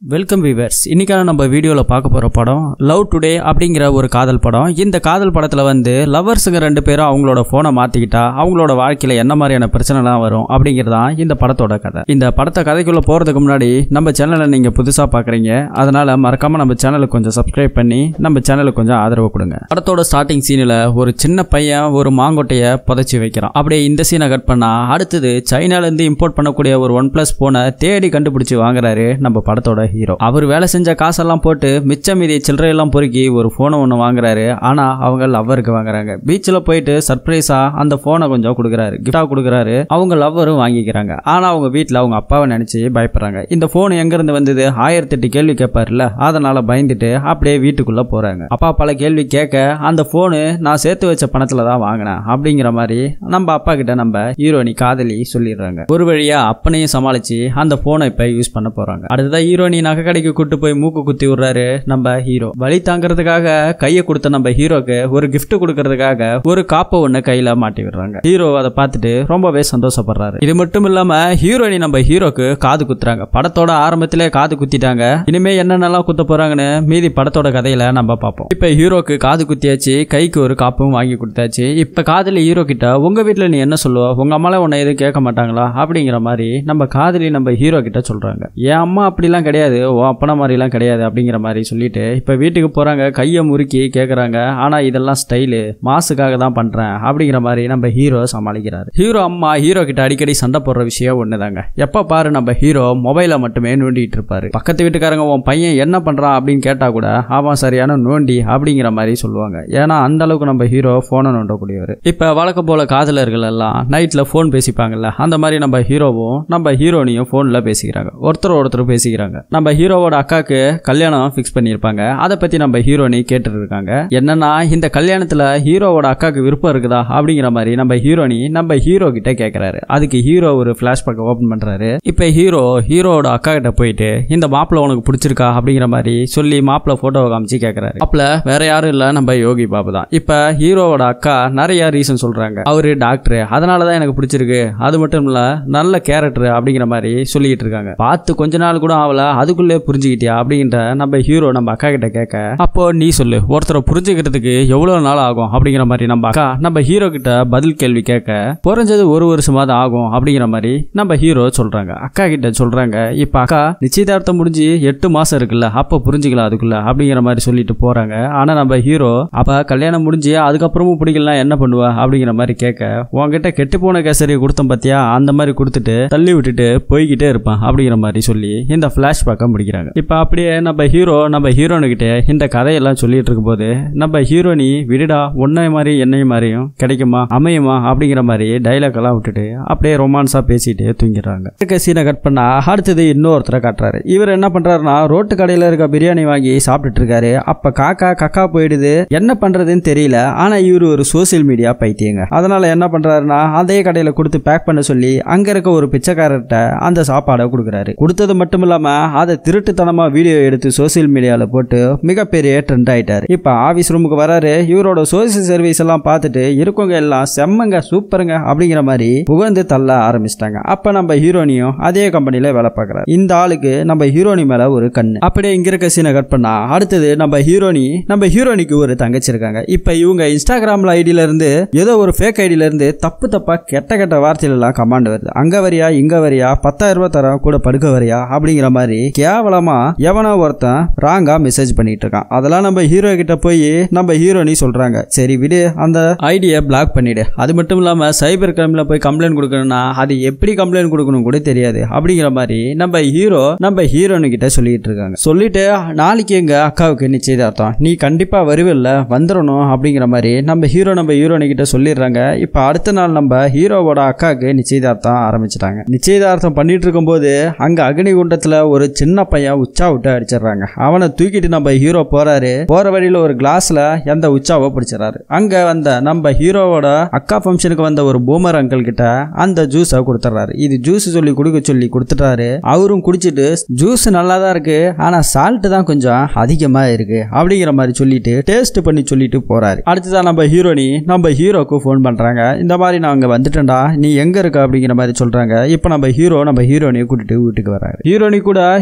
Welcome viewers இன்னைக்கான நம்ம வீடியோவில் பார்க்க போகிற படம் லவ் டுடே அப்படிங்கிற ஒரு காதல் படம் இந்த காதல் படத்தில் வந்து லவ்வர்ஸுங்க ரெண்டு பேரும் அவங்களோட ஃபோனை மாற்றிக்கிட்டா அவங்களோட வாழ்க்கையில் என்ன மாதிரியான பிரச்சனைலாம் வரும் அப்படிங்கிறதான் இந்த படத்தோட கதை இந்த படத்தை கதைக்குள்ளே போகிறதுக்கு முன்னாடி நம்ம சேனலை நீங்கள் புதுசாக பார்க்குறீங்க அதனால் மறக்காமல் நம்ம சேனலுக்கு கொஞ்சம் சப்ஸ்கிரைப் பண்ணி நம்ம சேனலுக்கு கொஞ்சம் ஆதரவு கொடுங்க படத்தோட ஸ்டார்டிங் சீனில் ஒரு சின்ன பையன் ஒரு மாங்கொட்டையை புதைச்சி வைக்கிறான் அப்படியே இந்த சீனை கட் பண்ணா அடுத்தது சைனாலேருந்து இம்போர்ட் பண்ணக்கூடிய ஒரு ஒன் ப்ளஸ் ஃபோனை தேடி கண்டுபிடிச்சி வாங்குறாரு நம்ம படத்தோட ஹீரோ அவர் வேலை செஞ்ச காசெல்லாம் போட்டு மிச்சம் மீதி சில்லறையெல்லாம் பொறுக்கி ஒரு ஃபோனை ஒன்று வாங்குறாரு ஆனால் அவங்க லவ்வருக்கு வாங்குறாங்க பீச்சில் போயிட்டு சர்ப்ரைஸாக அந்த ஃபோனை கொஞ்சம் கொடுக்குறாரு கிஃப்டாக கொடுக்குறாரு அவங்க லவ்வரும் வாங்கிக்கிறாங்க ஆனால் அவங்க வீட்டில் அவங்க அப்பாவை நினச்சி பயப்படுறாங்க இந்த ஃபோன் எங்கேருந்து வந்தது ஆயிரத்தெட்டு கேள்வி கேட்பார்ல அதனால பயந்துட்டு அப்படியே வீட்டுக்குள்ளே போகிறாங்க அப்பா பல கேள்வி கேட்க அந்த ஃபோனு நான் சேர்த்து வச்ச பணத்தில் தான் வாங்கினேன் அப்படிங்கிற மாதிரி நம்ம அப்பா கிட்ட நம்ம ஹீரோனி காதலி சொல்லிடுறாங்க ஒரு வழியா அப்பனையும் சமாளிச்சு அந்த போனை இப்ப யூஸ் பண்ண போறாங்க அடுத்ததா ஹீரோனி நகை கடைக்கு கூட்டு போய் மூக்கு குத்தி விடுறாரு நம்ம ஹீரோ வழி தாங்கிறதுக்காக கையை கொடுத்த நம்ம ஹீரோக்கு ஒரு gift கொடுக்கறதுக்காக ஒரு காப்பை ஒண்ணு கையில மாட்டி விடுறாங்க ஹீரோ அதை பார்த்துட்டு ரொம்பவே சந்தோஷப்படுறாரு இது மட்டும் இல்லாம ஹீரோயினி நம்ம ஹீரோக்கு காது குத்துறாங்க படத்தோட ஆரம்பத்திலே காது குத்திட்டாங்க இனிமே என்னென்னலாம் குத்த போறாங்கன்னு மீதி படத்தோட கதையில நம்ம பார்ப்போம் இப்ப ஹீரோக்கு காது குத்தியாச்சு கைக்கு ஒரு காப்பும் வாங்கி கொடுத்தாச்சு இப்ப காதலி ஹீரோ கிட்ட உங்க வீட்ல நீ என்ன சொல்லுவ உங்க அம்மால உன்னை எதுவும் கேட்க மாட்டாங்களா அப்படிங்கிற மாதிரி நம்ம காதலி நம்ம ஹீரோ கிட்ட சொல்றாங்க என் அம்மா அப்படிலாம் கிடையாது உன் அப்பனா மாதிரிலாம் கிடையாது அப்படிங்கிற மாதிரி சொல்லிட்டு இப்ப வீட்டுக்கு போறாங்க கையை முறுக்கி கேக்குறாங்க ஆனா இதெல்லாம் ஸ்டைலு மாசுக்காக தான் பண்றேன் அப்படிங்கிற மாதிரி நம்ம ஹீரோ சமாளிக்கிறாரு ஹீரோ அம்மா ஹீரோ கிட்ட அடிக்கடி சண்டை போடுற விஷயம் ஒண்ணுதாங்க எப்ப பாரு நம்ம ஹீரோ மொபைலை மட்டுமே நோண்டிட்டு இருப்பாரு பக்கத்து வீட்டுக்காரங்க உன் பையன் என்ன பண்றான் அப்படின்னு கேட்டா கூட அவன் சரியான நோண்டி அப்படிங்கிற மாதிரி சொல்லுவாங்க ஏன்னா அந்த அளவுக்கு நம்ம ஹீரோ போனை நோண்டக்கூடியவர் இப்ப வழக்கம் போல காதலர்கள் எல்லாம் நைட்ல போன் பேசிப்பாங்கல்ல அந்த மாதிரி நம்ம ஹீரோவும் நம்ம ஹீரோனியும் போன்ல பேசிக்கிறாங்க ஒருத்தர் ஒருத்தர் பேசிக்கிறாங்க நம்ம ஹீரோவோட அக்காக்கு கல்யாணம் ஃபிக்ஸ் பண்ணியிருப்பாங்க அதை பத்தி நம்ம ஹீரோனி கேட்டுட்டு இருக்காங்க என்னன்னா இந்த கல்யாணத்துல ஹீரோவோட அக்காக்கு விருப்பம் இருக்குதா அப்படிங்கிற மாதிரி நம்ம ஹீரோனி நம்ம ஹீரோ கிட்ட கேக்குறாரு அதுக்கு ஹீரோ ஒரு பிளாஷ்பேக் ஓபன் பண்றாரு இப்ப ஹீரோ ஹீரோவோட அக்கா கிட்ட போயிட்டு இந்த மாப்பிள்ள உனக்கு பிடிச்சிருக்கா அப்படிங்கிற மாதிரி சொல்லி மாப்பிள்ள போட்டோவை காமிச்சு கேக்குறாரு மாப்பிள்ள வேற யாரும் இல்ல நம்ம யோகி பாபு தான் இப்ப ஹீரோவோட அக்கா நிறைய ரீசன் சொல்றாங்க அவரு டாக்டர் அதனாலதான் எனக்கு பிடிச்சிருக்கு அது மட்டும் இல்ல நல்ல கேரக்டர் அப்படிங்கிற மாதிரி சொல்லிட்டு இருக்காங்க பார்த்து கொஞ்ச நாள் கூட ஆகல அதுக்குள்ளே புரிஞ்சுக்கிட்டியா அப்படின்ற நம்ம ஹீரோ நம்ம அக்கா கிட்ட கேட்க அப்போ நீ சொல்லு ஒருத்தரை புரிஞ்சுக்கிறதுக்கு எவ்வளவு நாள் ஆகும் அப்படிங்கிற மாதிரி நம்ம அக்கா நம்ம ஹீரோ கிட்ட பதில் கேள்வி கேட்க குறைஞ்சது ஒரு வருஷமாவது ஆகும் அப்படிங்கிற மாதிரி நம்ம ஹீரோ சொல்றாங்க அக்கா கிட்ட சொல்றாங்க இப்ப அக்கா நிச்சயதார்த்தம் முடிஞ்சு எட்டு மாசம் இருக்குல்ல அப்ப புரிஞ்சுக்கலாம் அதுக்குள்ள அப்படிங்கிற மாதிரி சொல்லிட்டு போறாங்க ஆனா நம்ம ஹீரோ அப்ப கல்யாணம் முடிஞ்சு அதுக்கப்புறமும் பிடிக்கலாம் என்ன பண்ணுவ அப்படிங்கிற மாதிரி கேட்க உன்கிட்ட கெட்டு போன கேசரி கொடுத்தோம் பாத்தியா அந்த மாதிரி கொடுத்துட்டு தள்ளி விட்டுட்டு போய்கிட்டே இருப்பான் அப்படிங்கிற மாதிரி சொல்லி இந்த பிளாஷ்பேக்கை முடிக்கிறாங்க இப்ப அப்படியே நம்ம ஹீரோ நம்ம ஹீரோனுக்கிட்ட இந்த கதையெல்லாம் சொல்லிட்டு இருக்கும்போது நம்ம ஹீரோனி விடுடா உன்னை மாதிரி என்னை மாதிரியும் கிடைக்குமா அமையுமா அப்படிங்கிற மாதிரி டைலாக் எல்லாம் விட்டுட்டு அப்படியே ரொமான்ஸா பேசிட்டு தூங்கிடுறாங்க இருக்க சீனை கட் பண்ணா அடுத்தது இன்னொருத்தரை காட்டுறாரு இவர் என்ன பண்றாருன்னா ரோட்டு கடையில இருக்க பிரியாணி வாங்கி சாப்பிட்டுட்டு இருக்காரு அப்ப காக்கா கக்கா போயிடுது என்ன பண்றதுன்னு தெரியல ஆனா இவர் ஒரு சோசியல் மீடியா பைத்தியங்க அதனால என்ன பண்றாருன்னா அதே கடையில கொடுத்து பேக் பண்ண சொல்லி அங்க இருக்க ஒரு பிச்சைக்காரர்கிட்ட அந்த சாப்பாடை கொடுக்குறாரு கொடுத்தது மட்டும் இல்லாம அதை திருட்டுத்தனமா வீடியோ எடுத்து சோசியல் மீடியால போட்டு மிகப்பெரிய ட்ரெண்ட் ஆயிட்டாரு இப்ப ஆபீஸ் ரூமுக்கு வராரு இவரோட சோசியல் சர்வீஸ் எல்லாம் பார்த்துட்டு இருக்கவங்க எல்லாம் செம்மங்க சூப்பருங்க அப்படிங்கிற மாதிரி புகழ்ந்து தள்ள ஆரம்பிச்சிட்டாங்க அப்ப நம்ம ஹீரோனியும் அதே கம்பெனில வேலை பார்க்கறாரு இந்த ஆளுக்கு நம்ம ஹீரோனி மேல ஒரு கண்ணு அப்படியே இங்க இருக்க சீனை கட் பண்ணா அடுத்தது நம்ம ஹீரோனி நம்ம ஹீரோனிக்கு ஒரு தங்கச்சி இருக்காங்க இப்ப இவங்க இன்ஸ்டாகிராம்ல ஐடியில இருந்து ஏதோ ஒரு ஃபேக் ஐடியில இருந்து தப்பு தப்பா கெட்ட கெட்ட வார்த்தையில எல்லாம் கமாண்ட் வருது அங்க வரியா இங்க வரியா பத்தாயிரம் ரூபாய் தரம் கூட படுக்க வரியா அப்படிங்கிற மாதிரி கேவலமா எவனோ ஒருத்தன் ராங்கா மெசேஜ் பண்ணிட்டு இருக்கான் அதெல்லாம் நம்ம ஹீரோ கிட்ட போய் நம்ம ஹீரோனி சொல்றாங்க சரி விடு அந்த ஐடியை பிளாக் பண்ணிடு அது மட்டும் இல்லாம சைபர் கிரைம்ல போய் கம்ப்ளைண்ட் கொடுக்கணும்னா அது எப்படி கம்ப்ளைண்ட் கொடுக்கணும் கூட தெரியாது அப்படிங்கிற மாதிரி நம்ம ஹீரோ நம்ம ஹீரோனு கிட்ட சொல்லிட்டு இருக்காங்க சொல்லிட்டு நாளைக்கு எங்க அக்காவுக்கு நிச்சயதார்த்தம் நீ கண்டிப்பா வருவில்ல வந்துடணும் அப்படிங்கிற மாதிரி நம்ம ஹீரோ நம்ம ஹீரோனு கிட்ட சொல்லிடுறாங்க இப்ப அடுத்த நாள் நம்ம ஹீரோவோட அக்காவுக்கு நிச்சயதார்த்தம் ஆரம்பிச்சிட்டாங்க நிச்சயதார்த்தம் பண்ணிட்டு இருக்கும்போது அங்க அக்னிகுண்டத்துல ஒரு சின்ன பையன் உச்சா விட்டு அடிச்சிடுறாங்க அவனை தூக்கிட்டு நம்ம ஹீரோ போறாரு போற வழியில ஒரு கிளாஸ்ல அந்த உச்சாவை பிடிச்சிடறாரு அங்க வந்த நம்ம ஹீரோவோட அக்கா ஃபங்க்ஷனுக்கு வந்த ஒரு பூமர் அங்கிள் கிட்ட அந்த ஜூஸை கொடுத்துட்றாரு இது ஜூஸ் சொல்லி குடிக்க சொல்லி கொடுத்துட்டாரு அவரும் குடிச்சிட்டு ஜூஸ் நல்லா தான் இருக்கு ஆனா சால்ட் தான் கொஞ்சம் அதிகமா இருக்கு அப்படிங்கிற மாதிரி சொல்லிட்டு டேஸ்ட் பண்ணி சொல்லிட்டு போறாரு அடுத்ததான் நம்ம ஹீரோனி நம்ம ஹீரோக்கு ஃபோன் பண்றாங்க இந்த மாதிரி நான் அங்க வந்துட்டேன்டா நீ எங்க இருக்க அப்படிங்கிற மாதிரி சொல்றாங்க இப்போ நம்ம ஹீரோ நம்ம ஹீரோனியை கூட்டிட்டு வீட்டுக்கு வராரு ஹீரோனி கூட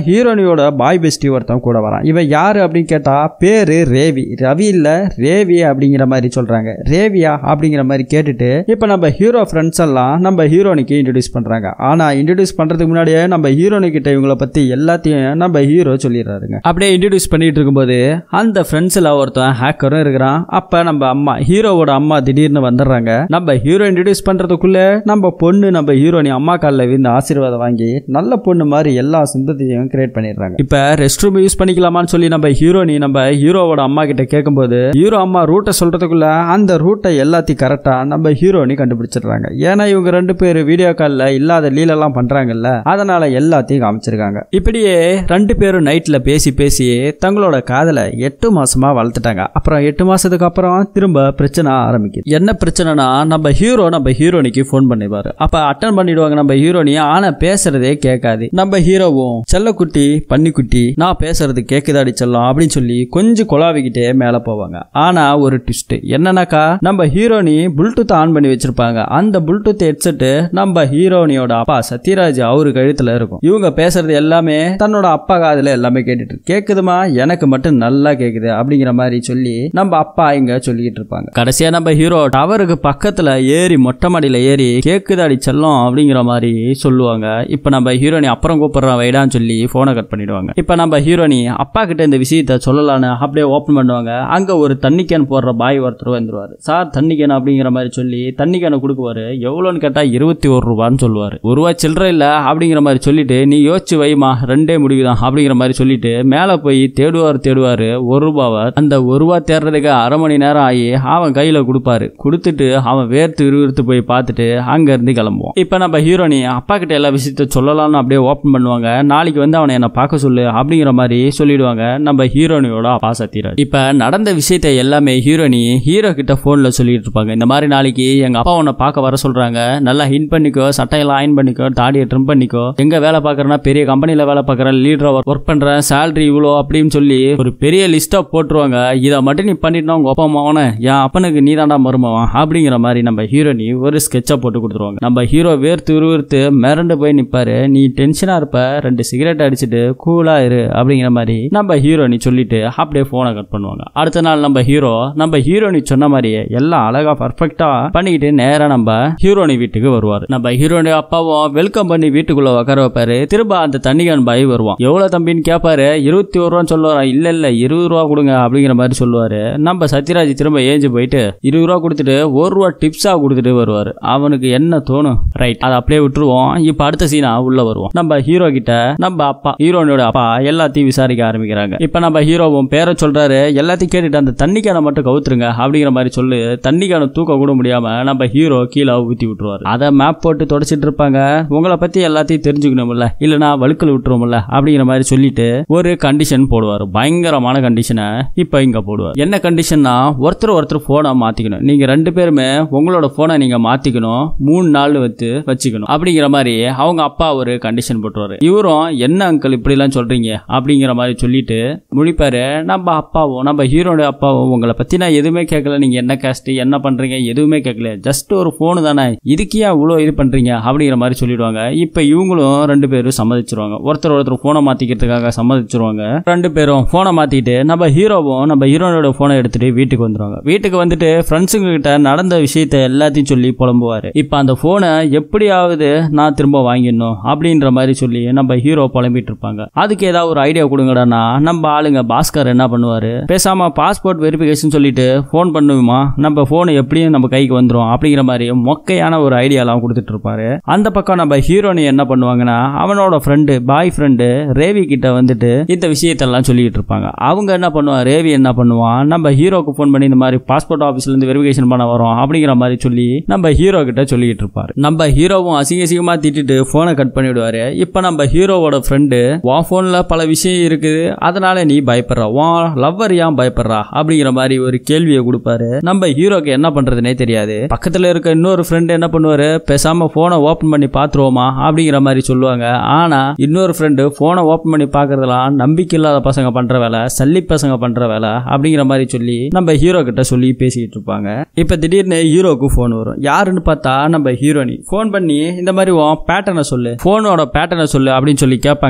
ஹீரோனியோட பாய் பெஸ்டி ஒருத்தன் கூட வரான் இவன் யாரு அப்படின்னு கேட்டா பேரு ரேவி ரவி இல்ல ரேவி அப்படிங்கிற மாதிரி சொல்றாங்க ரேவியா அப்படிங்கிற மாதிரி கேட்டுட்டு இப்ப நம்ம ஹீரோ ஃப்ரெண்ட்ஸ் எல்லாம் நம்ம ஹீரோனிக்கு இன்ட்ரடியூஸ் பண்றாங்க ஆனா இன்ட்ரடியூஸ் பண்றதுக்கு முன்னாடியே நம்ம ஹீரோனி கிட்ட இவங்கள பத்தி எல்லாத்தையும் நம்ம ஹீரோ சொல்லிடுறாருங்க அப்படியே இன்ட்ரடியூஸ் பண்ணிட்டு இருக்கும்போது அந்த ஃப்ரெண்ட்ஸ்ல ஒருத்தன் ஹேக்கரும் இருக்கிறான் அப்ப நம்ம அம்மா ஹீரோவோட அம்மா திடீர்னு வந்துடுறாங்க நம்ம ஹீரோ இன்ட்ரடியூஸ் பண்றதுக்குள்ள நம்ம பொண்ணு நம்ம ஹீரோனி அம்மா காலில் விழுந்து ஆசீர்வாதம் வாங்கி நல்ல பொண்ணு மாதிரி எல்லா சிந்தத்தையும் கிரியேட் பண்ணிடுறாங்க இப்ப ரெஸ்ட் ரூம் யூஸ் பண்ணிக்கலாமான்னு சொல்லி நம்ம ஹீரோனி நம்ம ஹீரோவோட அம்மா கிட்ட கேட்கும்போது ஹீரோ அம்மா ரூட்டை சொல்றதுக்குள்ள அந்த ரூட்டை எல்லாத்தையும் கரெக்டா நம்ம ஹீரோனி கண்டுபிடிச்சிடுறாங்க ஏன்னா இவங்க ரெண்டு பேர் வீடியோ காலில் இல்லாத லீலெல்லாம் பண்றாங்கல்ல அதனால எல்லாத்தையும் காமிச்சிருக்காங்க இப்படியே ரெண்டு பேரும் நைட்ல பேசி பேசி தங்களோட காதலை எட்டு மாசமா வளர்த்துட்டாங்க அப்புறம் எட்டு மாசத்துக்கு அப்புறம் திரும்ப பிரச்சனை ஆரம்பிக்குது என்ன பிரச்சனைனா நம்ம ஹீரோ நம்ம ஹீரோனிக்கு ஃபோன் பண்ணிடுவாரு அப்ப அட்டன் பண்ணிடுவாங்க நம்ம ஹீரோனி ஆனா பேசுறதே கேட்காது நம்ம ஹீரோவும் செல்லக்குட்டி பன்னிக்குட்டி நான் பேசுறது கேக்குதாடி செல்லம் அப்படின்னு சொல்லி கொஞ்சம் குழாவிக்கிட்டே மேல போவாங்க ஆனா ஒரு ட்விஸ்ட் என்னன்னாக்கா நம்ம ஹீரோனி ப்ளூடூத் ஆன் பண்ணி வச்சிருப்பாங்க அந்த ப்ளூடூத் ஹெட்செட் நம்ம ஹீரோனியோட அப்பா சத்யராஜ் அவரு கழுத்துல இருக்கும் இவங்க பேசுறது எல்லாமே தன்னோட அப்பா காதுல எல்லாமே கேட்டுட்டு இருக்கு. கேக்குதுமா எனக்கு மட்டும் நல்லா கேக்குது அப்படிங்கிற மாதிரி சொல்லி நம்ம அப்பா இங்க சொல்லிக்கிட்டு இருப்பாங்க கடைசியா நம்ம ஹீரோ டவருக்கு பக்கத்துல ஏறி மொட்டை மாடியில ஏறி கேக்குதாடி செல்லம் அப்படிங்கிற மாதிரி சொல்லுவாங்க இப்ப நம்ம ஹீரோனி அப்புறம் கூப்பிடுறான் வைடான்னு சொல்லி போனை கட் பண்ணிடுவாங்க இப்ப நம்ம ஹீரோனி அப்பா கிட்ட இந்த விஷயத்த சொல்லலான்னு அப்படியே ஓபன் பண்ணுவாங்க அங்க ஒரு தண்ணி கேன் போடுற பாய் ஒருத்தர் வந்துருவாரு சார் தண்ணி கேன் அப்படிங்கிற மாதிரி சொல்லி தண்ணி கேனை கொடுக்குவாரு எவ்வளோன்னு கேட்டா இருபத்தி ஒரு ரூபான்னு சொல்லுவாரு ஒரு ரூபா சில்லற இல்ல அப்படிங்கிற மாதிரி சொல்லிட்டு நீ யோசிச்சு வைமா ரெண்டே முடிவுதான் அப்படிங்கிற மாதிரி சொல்லிட்டு மேல போய் தேடுவார் தேடுவாரு ஒரு ரூபாவை அந்த ஒரு ரூபா தேடுறதுக்கு அரை மணி நேரம் ஆகி அவன் கையில கொடுப்பாரு கொடுத்துட்டு அவன் வேர்த்து விறுவிறுத்து போய் பார்த்துட்டு அங்க இருந்து கிளம்புவோம் இப்ப நம்ம ஹீரோனி அப்பா கிட்ட எல்லா விஷயத்த சொல்லலாம்னு அப்படியே ஓப்பன் பண்ணுவாங்க நாளைக்கு வந்து அவனை என்ன பார்க்க சொல்லு அப்படிங்கிற மாதிரி சொல்லிடுவாங்க நம்ம ஹீரோனியோட அப்பா சத்யராஜ் இப்ப நடந்த விஷயத்தை எல்லாமே ஹீரோனி ஹீரோ கிட்ட போன்ல சொல்லிட்டு இருப்பாங்க இந்த மாதிரி நாளைக்கு எங்க அப்பா உன்னை பார்க்க வர சொல்றாங்க நல்லா ஹின் பண்ணிக்கோ சட்டையெல்லாம் அயன் பண்ணிக்கோ தாடியை ட்ரிம் பண்ணிக்கோ எங்க வேலை பார்க்கறேன்னா பெரிய கம்பெனில வேலை பார்க்கறேன் லீடரா ஒர்க் பண்றேன் சேலரி இவ்வளோ அப்படின்னு சொல்லி ஒரு பெரிய லிஸ்டா போட்டுருவாங்க இதை மட்டும் நீ பண்ணிட்டா உங்க அப்பா அம்மாவன என் அப்பனுக்கு நீ தாண்டா மருமவன் அப்படிங்கிற மாதிரி நம்ம ஹீரோனி ஒரு ஸ்கெட்சா போட்டு கொடுத்துருவாங்க நம்ம ஹீரோ வேர்த்து விறுவிறுத்து மிரண்டு போய் நிப்பாரு நீ டென்ஷனா இருப்ப ரெண்டு சிகரெட் அடிச்சுட்டு கூலா இரு அப்படிங்கிற மாதிரி நம்ம ஹீரோனி சொல்லிட்டு அப்படியே போனை கட் பண்ணுவாங்க அடுத்த நாள் நம்ம ஹீரோ நம்ம ஹீரோனி சொன்ன மாதிரியே எல்லாம் அழகா பர்ஃபெக்டா பண்ணிக்கிட்டு நேரா நம்ம ஹீரோனி வீட்டுக்கு வருவார் நம்ம ஹீரோனி அப்பாவும் வெல்கம் பண்ணி வீட்டுக்குள்ள உட்கார வைப்பாரு திரும்ப அந்த தண்ணிகான் பாய் வருவான் எவ்வளவு தம்பின்னு கேட்பாரு இருபத்தி ஒரு ரூபான்னு சொல்லுவாரா இல்ல இல்ல இருபது ரூபா கொடுங்க அப்படிங்கிற மாதிரி சொல்லுவாரு நம்ம சத்யராஜ் திரும்ப ஏஞ்சு போயிட்டு இருபது ரூபா கொடுத்துட்டு ஒரு ரூபா டிப்ஸா கொடுத்துட்டு வருவாரு அவனுக்கு என்ன தோணும் ரைட் அதை அப்படியே விட்டுருவோம் இப்ப அடுத்த சீனா உள்ள வருவோம் நம்ம ஹீரோ கிட்ட நம்ம அப்பா ஹீரோனோட அப்பா எல்லாத்தையும் விசாரிக்க ஆரம்பிக்கிறாங்க இப்ப நம்ம ஹீரோவும் பேரை சொல்றாரு எல்லாத்தையும் கேட்டுட்டு அந்த தண்ணிக்கான மட்டும் கவுத்துருங்க அப்படிங்கிற மாதிரி சொல்லு தண்ணிக்கான தூக்க கூட முடியாம நம்ம ஹீரோ கீழே ஊத்தி விட்டுருவாரு அதை மேப் போட்டு தொடச்சிட்டு இருப்பாங்க உங்களை பத்தி எல்லாத்தையும் தெரிஞ்சுக்கணும்ல இல்லனா வழுக்கல் விட்டுருவோம்ல அப்படிங்கிற மாதிரி சொல்லிட்டு ஒரு கண்டிஷன் போடுவார் பயங்கரமான கண்டிஷனை இப்ப இங்க போடுவார் என்ன கண்டிஷன்னா ஒருத்தர் ஒருத்தர் போனை மாத்திக்கணும் நீங்க ரெண்டு பேருமே உங்களோட போனை நீங்க மாத்திக்கணும் மூணு நாள் வச்சு வச்சுக்கணும் அப்படிங்கிற மாதிரி அவங்க அப்பா ஒரு கண்டிஷன் போட்டுருவாரு இவரும் என்ன அங்கிள் இப்படி எல்லாம் சொல்றீங்க அப்படிங்கிற மாதிரி சொல்லிட்டு முடிப்பாரு நம்ம அப்பாவும் நம்ம ஹீரோட அப்பாவும் உங்களை பத்தி நான் எதுவுமே கேட்கல நீங்க என்ன கேஸ்ட் என்ன பண்றீங்க எதுவுமே கேட்கல ஜஸ்ட் ஒரு போனு தானே இதுக்கு ஏன் இவ்வளோ இது பண்றீங்க அப்படிங்கிற மாதிரி சொல்லிடுவாங்க இப்ப இவங்களும் ரெண்டு பேரும் சம்மதிச்சிருவாங்க ஒருத்தர் ஒருத்தர் போனை மாத்திக்கிறதுக்காக சம்மதிச்சிருவாங்க ரெண்டு பேரும் போனை மாத்திட்டு நம்ம ஹீரோவும் நம்ம ஹீரோனோட போனை எடுத்துட்டு வீட்டுக்கு வந்துருவாங்க வீட்டுக்கு வந்துட்டு ஃப்ரெண்ட்ஸுங்க கிட்ட நடந்த விஷயத்த எல்லாத்தையும் சொல்லி புலம்புவாரு இப்ப அந்த போனை எப்படியாவது நான் திரும்ப வாங்கிடணும் அப்படின்ற மாதிரி சொல்லி நம்ம ஹீரோ புலம்பிட்டு இருப்பாங்க அதுக்கு ஏதாவது ஒரு ஐடியா கொடுங்கடானா நம்ம ஆளுங்க பாஸ்கர் என்ன பண்ணுவாரு பேசாம பாஸ்போர்ட் வெரிஃபிகேஷன் சொல்லிட்டு ஃபோன் பண்ணுவோமா நம்ம போன் எப்படியும் நம்ம கைக்கு வந்துரும் அப்படிங்கிற மாதிரி மொக்கையான ஒரு ஐடியாலாம் கொடுத்துட்டு இருப்பாரு அந்த பக்கம் நம்ம ஹீரோனி என்ன பண்ணுவாங்கன்னா அவனோட ஃப்ரெண்டு பாய் ஃப்ரெண்டு ரேவி கிட்ட வந்துட்டு இந்த விஷயத்தெல்லாம் சொல்லிட்டு இருப்பாங்க அவங்க என்ன பண்ணுவான் ரேவி என்ன பண்ணுவான் நம்ம ஹீரோக்கு ஃபோன் பண்ணி இந்த மாதிரி பாஸ்போர்ட் ஆஃபீஸ்ல இருந்து வெரிஃபிகேஷன் பண்ண வரோம் அப்படிங்கிற மாதிரி சொல்லி நம்ம ஹீரோ கிட்ட சொல்லிட்டு இருப்பாரு நம்ம ஹீரோவும் அசிங்க அசிங்கமா திட்டிட்டு போனை கட் பண்ணிவிடுவாரு இப்ப நம்ம ஹீரோவோட ஃப்ரெண்டு உன் போன்ல பல விஷயம் இருக்குது அதனால நீ பயப்படுற உன் லவ்வர் ஏன் பயப்படுறா அப்படிங்கிற மாதிரி ஒரு கேள்வியை கொடுப்பாரு நம்ம ஹீரோக்கு என்ன பண்றதுனே தெரியாது பக்கத்துல இருக்க இன்னொரு ஃப்ரெண்டு என்ன பண்ணுவாரு பேசாம போனை ஓபன் பண்ணி பாத்துருவோமா அப்படிங்கிற மாதிரி சொல்லுவாங்க ஆனா இன்னொரு ஃப்ரெண்டு போனை ஓபன் பண்ணி பாக்குறதெல்லாம் நம்பிக்கை இல்லாத பசங்க பண்ற வேலை சல்லி பசங்க பண்ற வேலை அப்படிங்கிற மாதிரி சொல்லி நம்ம ஹீரோ கிட்ட சொல்லி பேசிட்டு இருப்பாங்க இப்ப திடீர்னு ஹீரோக்கு ஃபோன் வரும் யாருன்னு பார்த்தா நம்ம ஹீரோனி ஃபோன் பண்ணி இந்த மாதிரி உன் பேட்டர்னை சொல்லு ஃபோனோட பேட்டர்னை சொல்லு அப்படின்னு சொல்லி கேட்பாங்க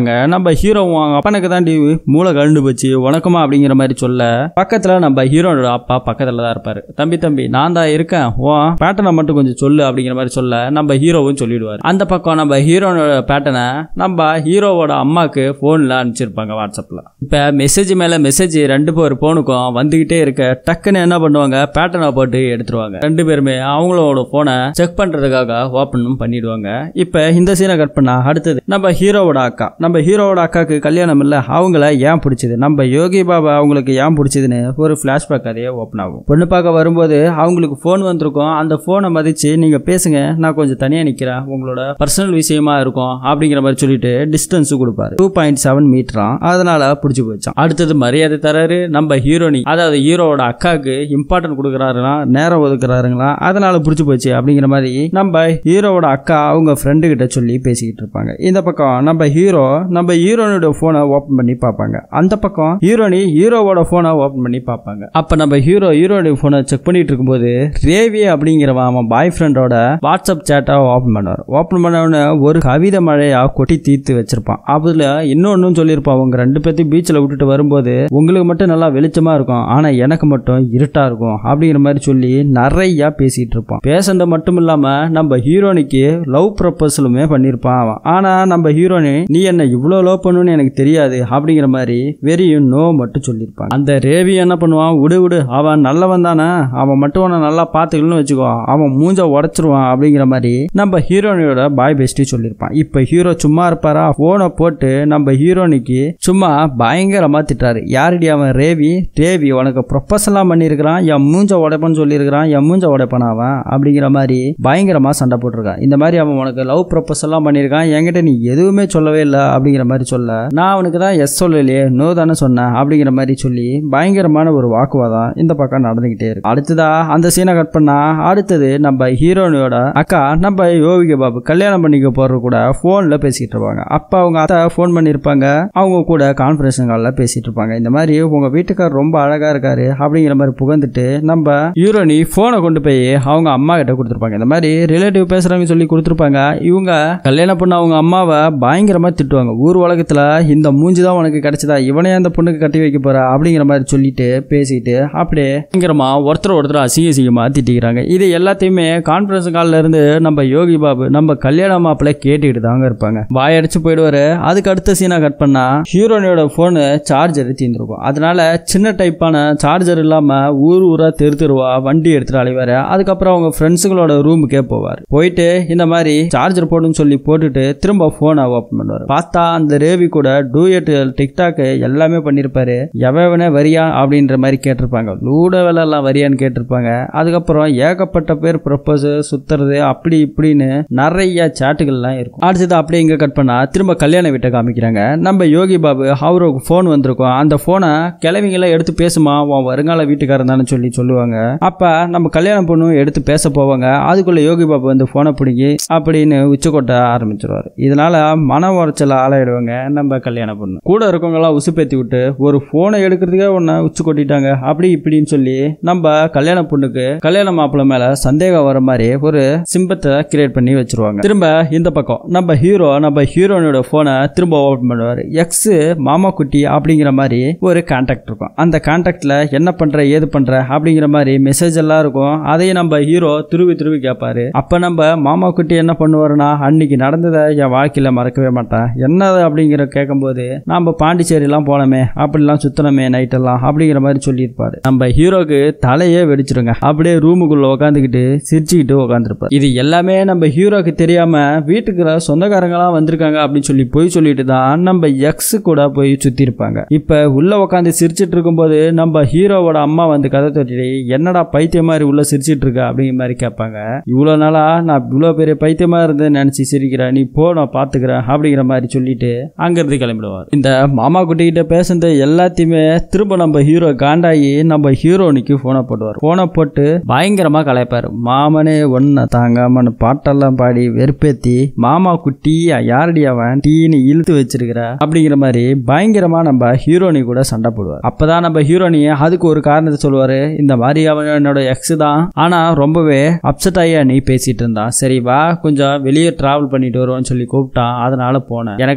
இருக்காங்க நம்ம ஹீரோவும் அவங்க அப்பனுக்கு தாண்டி மூளை கழுண்டு போச்சு உனக்குமா அப்படிங்கிற மாதிரி சொல்ல பக்கத்துல நம்ம ஹீரோனோட அப்பா பக்கத்துல தான் இருப்பாரு தம்பி தம்பி நான் தான் இருக்கேன் ஓ பேட்டனை மட்டும் கொஞ்சம் சொல்லு அப்படிங்கிற மாதிரி சொல்ல நம்ம ஹீரோவும் சொல்லிடுவாரு அந்த பக்கம் நம்ம ஹீரோனோட பேட்டனை நம்ம ஹீரோவோட அம்மாக்கு போன்ல அனுப்பிச்சிருப்பாங்க வாட்ஸ்அப்ல இப்ப மெசேஜ் மேல மெசேஜ் ரெண்டு பேர் போனுக்கும் வந்துகிட்டே இருக்க டக்குன்னு என்ன பண்ணுவாங்க பேட்டனை போட்டு எடுத்துருவாங்க ரெண்டு பேருமே அவங்களோட போனை செக் பண்றதுக்காக ஓப்பனும் பண்ணிடுவாங்க இப்ப இந்த சீனை கட் பண்ணா அடுத்தது நம்ம ஹீரோவோட அக்கா நம்ம ஹீரோவோட அக்காக்கு கல்யாணம் இல்ல அவங்கள ஏன் பிடிச்சது நம்ம யோகி பாபா அவங்களுக்கு ஏன் பிடிச்சதுன்னு ஒரு பிளாஷ்பேக் கதையே ஓப்பன் ஆகும் பொண்ணு பார்க்க வரும்போது அவங்களுக்கு ஃபோன் வந்திருக்கும் அந்த ஃபோனை மதிச்சு நீங்க பேசுங்க நான் கொஞ்சம் தனியா நிக்கிறேன் உங்களோட பர்சனல் விஷயமா இருக்கும் அப்படிங்கிற மாதிரி சொல்லிட்டு டிஸ்டன்ஸ் கொடுப்பாரு டூ பாயிண்ட் செவன் மீட்டராம் அதனால பிடிச்சி போச்சான் அடுத்தது மரியாதை தராரு நம்ம ஹீரோனி அதாவது ஹீரோவோட அக்காவுக்கு இம்பார்ட்டன்ட் கொடுக்குறாருங்களா நேரம் ஒதுக்குறாருங்களா அதனால பிடிச்சி போச்சு அப்படிங்கிற மாதிரி நம்ம ஹீரோவோட அக்கா அவங்க ஃப்ரெண்டு கிட்ட சொல்லி பேசிக்கிட்டு இருப்பாங்க இந்த பக்கம் நம்ம ஹீரோ நம்ம ஹீரோனோட போனை ஓபன் பண்ணி பார்ப்பாங்க அந்த பக்கம் ஹீரோனி ஹீரோவோட போனை ஓபன் பண்ணி பார்ப்பாங்க அப்ப நம்ம ஹீரோ ஹீரோடைய போனை செக் பண்ணிட்டு இருக்கும்போது ரேவி அப்படிங்கிறவன் அவன் பாய் ஃப்ரெண்டோட வாட்ஸ்அப் சேட்டை ஓபன் பண்ணுவார் ஓபன் பண்ண உடனே ஒரு கவிதை மழையா கொட்டி தீர்த்து வச்சிருப்பான் அதுல இன்னொன்னும் சொல்லியிருப்பான் அவங்க ரெண்டு பேர்த்தையும் பீச்சில் விட்டுட்டு வரும்போது உங்களுக்கு மட்டும் நல்லா வெளிச்சமா இருக்கும் ஆனா எனக்கு மட்டும் இருட்டா இருக்கும் அப்படிங்கிற மாதிரி சொல்லி நிறைய பேசிட்டு இருப்பான் பேசுனது மட்டும் இல்லாம நம்ம ஹீரோனிக்கு லவ் ப்ரப்போசலுமே பண்ணியிருப்பான் அவன் ஆனா நம்ம ஹீரோனி நீ என்ன இவ்வளோ லவ் பண்ணுன்னு எனக்கு தெரியாது அப்படிங்கிற மாதிரி வெறியும் நோ மட்டும் சொல்லியிருப்பான் அந்த ரேவி என்ன பண்ணுவான் விடு விடு அவன் நல்லவன் தானே அவன் மட்டும் உன்னை நல்லா பார்த்துக்கலன்னு வச்சுக்கோ அவன் மூஞ்ச உடச்சிருவான் அப்படிங்கிற மாதிரி நம்ம ஹீரோனியோட பாய் பெஸ்டி சொல்லியிருப்பான் இப்போ ஹீரோ சும்மா இருப்பாரா போனை போட்டு நம்ம ஹீரோனிக்கு சும்மா பயங்கரமா திட்டாரு யாரடி அவன் ரேவி ரேவி உனக்கு ப்ரொப்போசல்லாம் பண்ணியிருக்கிறான் என் மூஞ்ச உடைப்பன்னு சொல்லியிருக்கிறான் என் மூஞ்ச உடைப்பான் அவன் அப்படிங்கிற மாதிரி பயங்கரமா சண்டை போட்டிருக்கான் இந்த மாதிரி அவன் உனக்கு லவ் ப்ரொப்போசல்லாம் பண்ணியிருக்கான் என்கிட்ட நீ எதுவுமே சொல்லவே இல்லை அப்படிங்கிற மாதிரி சொல்ல நான் அவனுக்கு தான் எஸ் சொல்லலையே நோ தானே சொன்னேன் அப்படிங்கிற மாதிரி சொல்லி பயங்கரமான ஒரு வாக்குவாதம் இந்த பக்கம் நடந்துகிட்டே இருக்கு அடுத்ததா அந்த சீனை கட் பண்ணா அடுத்தது நம்ம ஹீரோனியோட அக்கா நம்ம யோகிக பாபு கல்யாணம் பண்ணிக்க போறது கூட போன்ல பேசிட்டு இருப்பாங்க அப்ப அவங்க அத்தை ஃபோன் பண்ணியிருப்பாங்க அவங்க கூட கான்ஃபரன்ஸ் காலில் பேசிட்டு இருப்பாங்க இந்த மாதிரி உங்க வீட்டுக்கார் ரொம்ப அழகா இருக்காரு அப்படிங்கிற மாதிரி புகழ்ந்துட்டு நம்ம ஹீரோனி போனை கொண்டு போய் அவங்க அம்மா கிட்ட கொடுத்துருப்பாங்க இந்த மாதிரி ரிலேட்டிவ் பேசுறாங்க சொல்லி கொடுத்துருப்பாங்க இவங்க கல்யாணம் பண்ண அவங்க அம்மாவை பயங்கரமா திட்டுவாங்க ஊர் உலகத்துல இந்த மூஞ்சி தான் உனக்கு கிடைச்சதா இவனே அந்த பொண்ணுக்கு கட்டி வைக்க போற அப்படிங்கிற மாதிரி சொல்லிட்டு பேசிட்டு அப்படியே பயங்கரமா ஒருத்தர் ஒருத்தர் அசிங்க அசிங்கமா திட்டிக்கிறாங்க இது எல்லாத்தையுமே கான்ஃபரன்ஸ் காலில் இருந்து நம்ம யோகி பாபு நம்ம கல்யாண மாப்பிள்ள கேட்டுக்கிட்டு தாங்க இருப்பாங்க வாயடிச்சு போயிடுவாரு அதுக்கு அடுத்த சீனா கட் பண்ணா ஹீரோனியோட போனு சார்ஜர் தீர்ந்துருக்கும் அதனால சின்ன டைப்பான சார்ஜர் இல்லாம ஊர் ஊரா தெரு தெருவா வண்டி எடுத்துட்டு அலைவாரு அதுக்கப்புறம் அவங்க ஃப்ரெண்ட்ஸுங்களோட ரூமுக்கே போவார் போயிட்டு இந்த மாதிரி சார்ஜர் போடுன்னு சொல்லி போட்டுட்டு திரும்ப போனை ஓப்பன் பண்ணுவார் பார்த்தா அந்த ரேவி கூட டூயட் டிக்டாக் எல்லாமே பண்ணியிருப்பாரு எவனே வரியா அப்படின்ற மாதிரி கேட்டிருப்பாங்க லூட வேலை எல்லாம் வரியான்னு கேட்டிருப்பாங்க அதுக்கப்புறம் ஏகப்பட்ட பேர் ப்ரொப்போஸ் சுத்துறது அப்படி இப்படின்னு நிறைய சாட்டுகள்லாம் இருக்கும் அடுத்தது அப்படியே இங்க கட் பண்ணா திரும்ப கல்யாண வீட்டை காமிக்கிறாங்க நம்ம யோகி பாபு அவருக்கு ஃபோன் வந்திருக்கும் அந்த போனை கிளவிங்களாம் எடுத்து பேசுமா உன் வருங்கால வீட்டுக்காரன் தானே சொல்லி சொல்லுவாங்க அப்ப நம்ம கல்யாணம் பொண்ணு எடுத்து பேச போவாங்க அதுக்குள்ள யோகி பாபு வந்து போனை பிடிங்கி அப்படின்னு உச்சி கொட்ட ஆரம்பிச்சிருவாரு இதனால மன உரைச்சல் ஆளாயிடுவாங்க நம்ம கல்யாண பொண்ணு கூட இருக்கவங்க எல்லாம் உசுப்பேத்தி விட்டு ஒரு போனை எடுக்கிறதுக்கே ஒன்னு உச்சி கொட்டிட்டாங்க அப்படி இப்படின்னு சொல்லி நம்ம கல்யாண பொண்ணுக்கு கல்யாண மாப்பிள்ள மேல சந்தேகம் வர மாதிரி ஒரு சிம்பத்தை கிரியேட் பண்ணி வச்சிருவாங்க திரும்ப இந்த பக்கம் நம்ம ஹீரோ நம்ம ஹீரோனோட போனை திரும்ப ஓபன் பண்ணுவார் எக்ஸ் மாமா குட்டி அப்படிங்கிற மாதிரி ஒரு கான்டாக்ட் இருக்கும் அந்த கான்டாக்ட்ல என்ன பண்ற ஏது பண்ற அப்படிங்கிற மாதிரி மெசேஜ் எல்லாம் இருக்கும் அதையும் நம்ம ஹீரோ துருவி துருவி கேட்பாரு அப்ப நம்ம மாமா குட்டி என்ன பண்ணுவாருன்னா அன்னைக்கு நடந்ததை என் வாழ்க்கையில மறக்கவே மாட்டேன் என்னது அப்படிங்கிற கேட்கும்போது நம்ம பாண்டிச்சேரி எல்லாம் போனோமே அப்படிலாம் சுத்தனமே நைட் எல்லாம் அப்படிங்கிற மாதிரி சொல்லியிருப்பாரு நம்ம ஹீரோக்கு தலையே வெடிச்சிருங்க அப்படியே ரூமுக்குள்ள உட்காந்துக்கிட்டு சிரிச்சுக்கிட்டு உட்காந்துருப்பாரு இது எல்லாமே நம்ம ஹீரோக்கு தெரியாம வீட்டுக்கு சொந்தக்காரங்களாம் வந்திருக்காங்க அப்படின்னு சொல்லி போய் சொல்லிட்டு தான் நம்ம எக்ஸ் கூட போய் சுத்தி இருப்பாங்க இப்ப உள்ள உட்காந்து சிரிச்சிட்டு இருக்கும்போது நம்ம ஹீரோவோட அம்மா வந்து கதை தொட்டிட்டு என்னடா பைத்தியம் மாதிரி உள்ள சிரிச்சிட்டு இருக்க அப்படிங்கிற மாதிரி கேட்பாங்க இவ்வளவு நாளா நான் இவ்வளவு பெரிய பைத்தியமா இருந்து நினைச்சு சிரிக்கிறேன் நீ போ நான் பாத்துக்கிறேன் அப்படிங்கிற மாதிரி சொல்லிட்டு அங்கிருந்து கிளம்பிடுவார் இந்த மாமா குட்டி கிட்ட பேசுனது எல்லாத்தையுமே திரும்ப நம்ம ஹீரோ காண்டாயி நம்ம ஹீரோனிக்கு போனை போடுவார் போனை போட்டு பயங்கரமா கலாய்ப்பாரு மாமனே ஒன்ன தாங்காமன்னு பாட்டெல்லாம் பாடி வெறுப்பேத்தி மாமா குட்டி யாரடி அவன் டீன்னு இழுத்து வச்சிருக்கிற அப்படிங்கிற மாதிரி பயங்கரமா நம்ம ஹீரோனி கூட சண்டை போடுவார் அப்பதான் நம்ம ஹீரோனி அதுக்கு ஒரு காரணத்தை சொல்லுவாரு இந்த மாதிரி அவன் என்னோட எக்ஸ் தான் ஆனா ரொம்பவே அப்செட் ஆகி நீ பேசிட்டு இருந்தான் சரி வா கொஞ்சம் வெளியே டிராவல் பண்ணிட்டு வருவோம்னு சொல்லி கூப்பிட்டான் அதனால போனேன் எனக்கு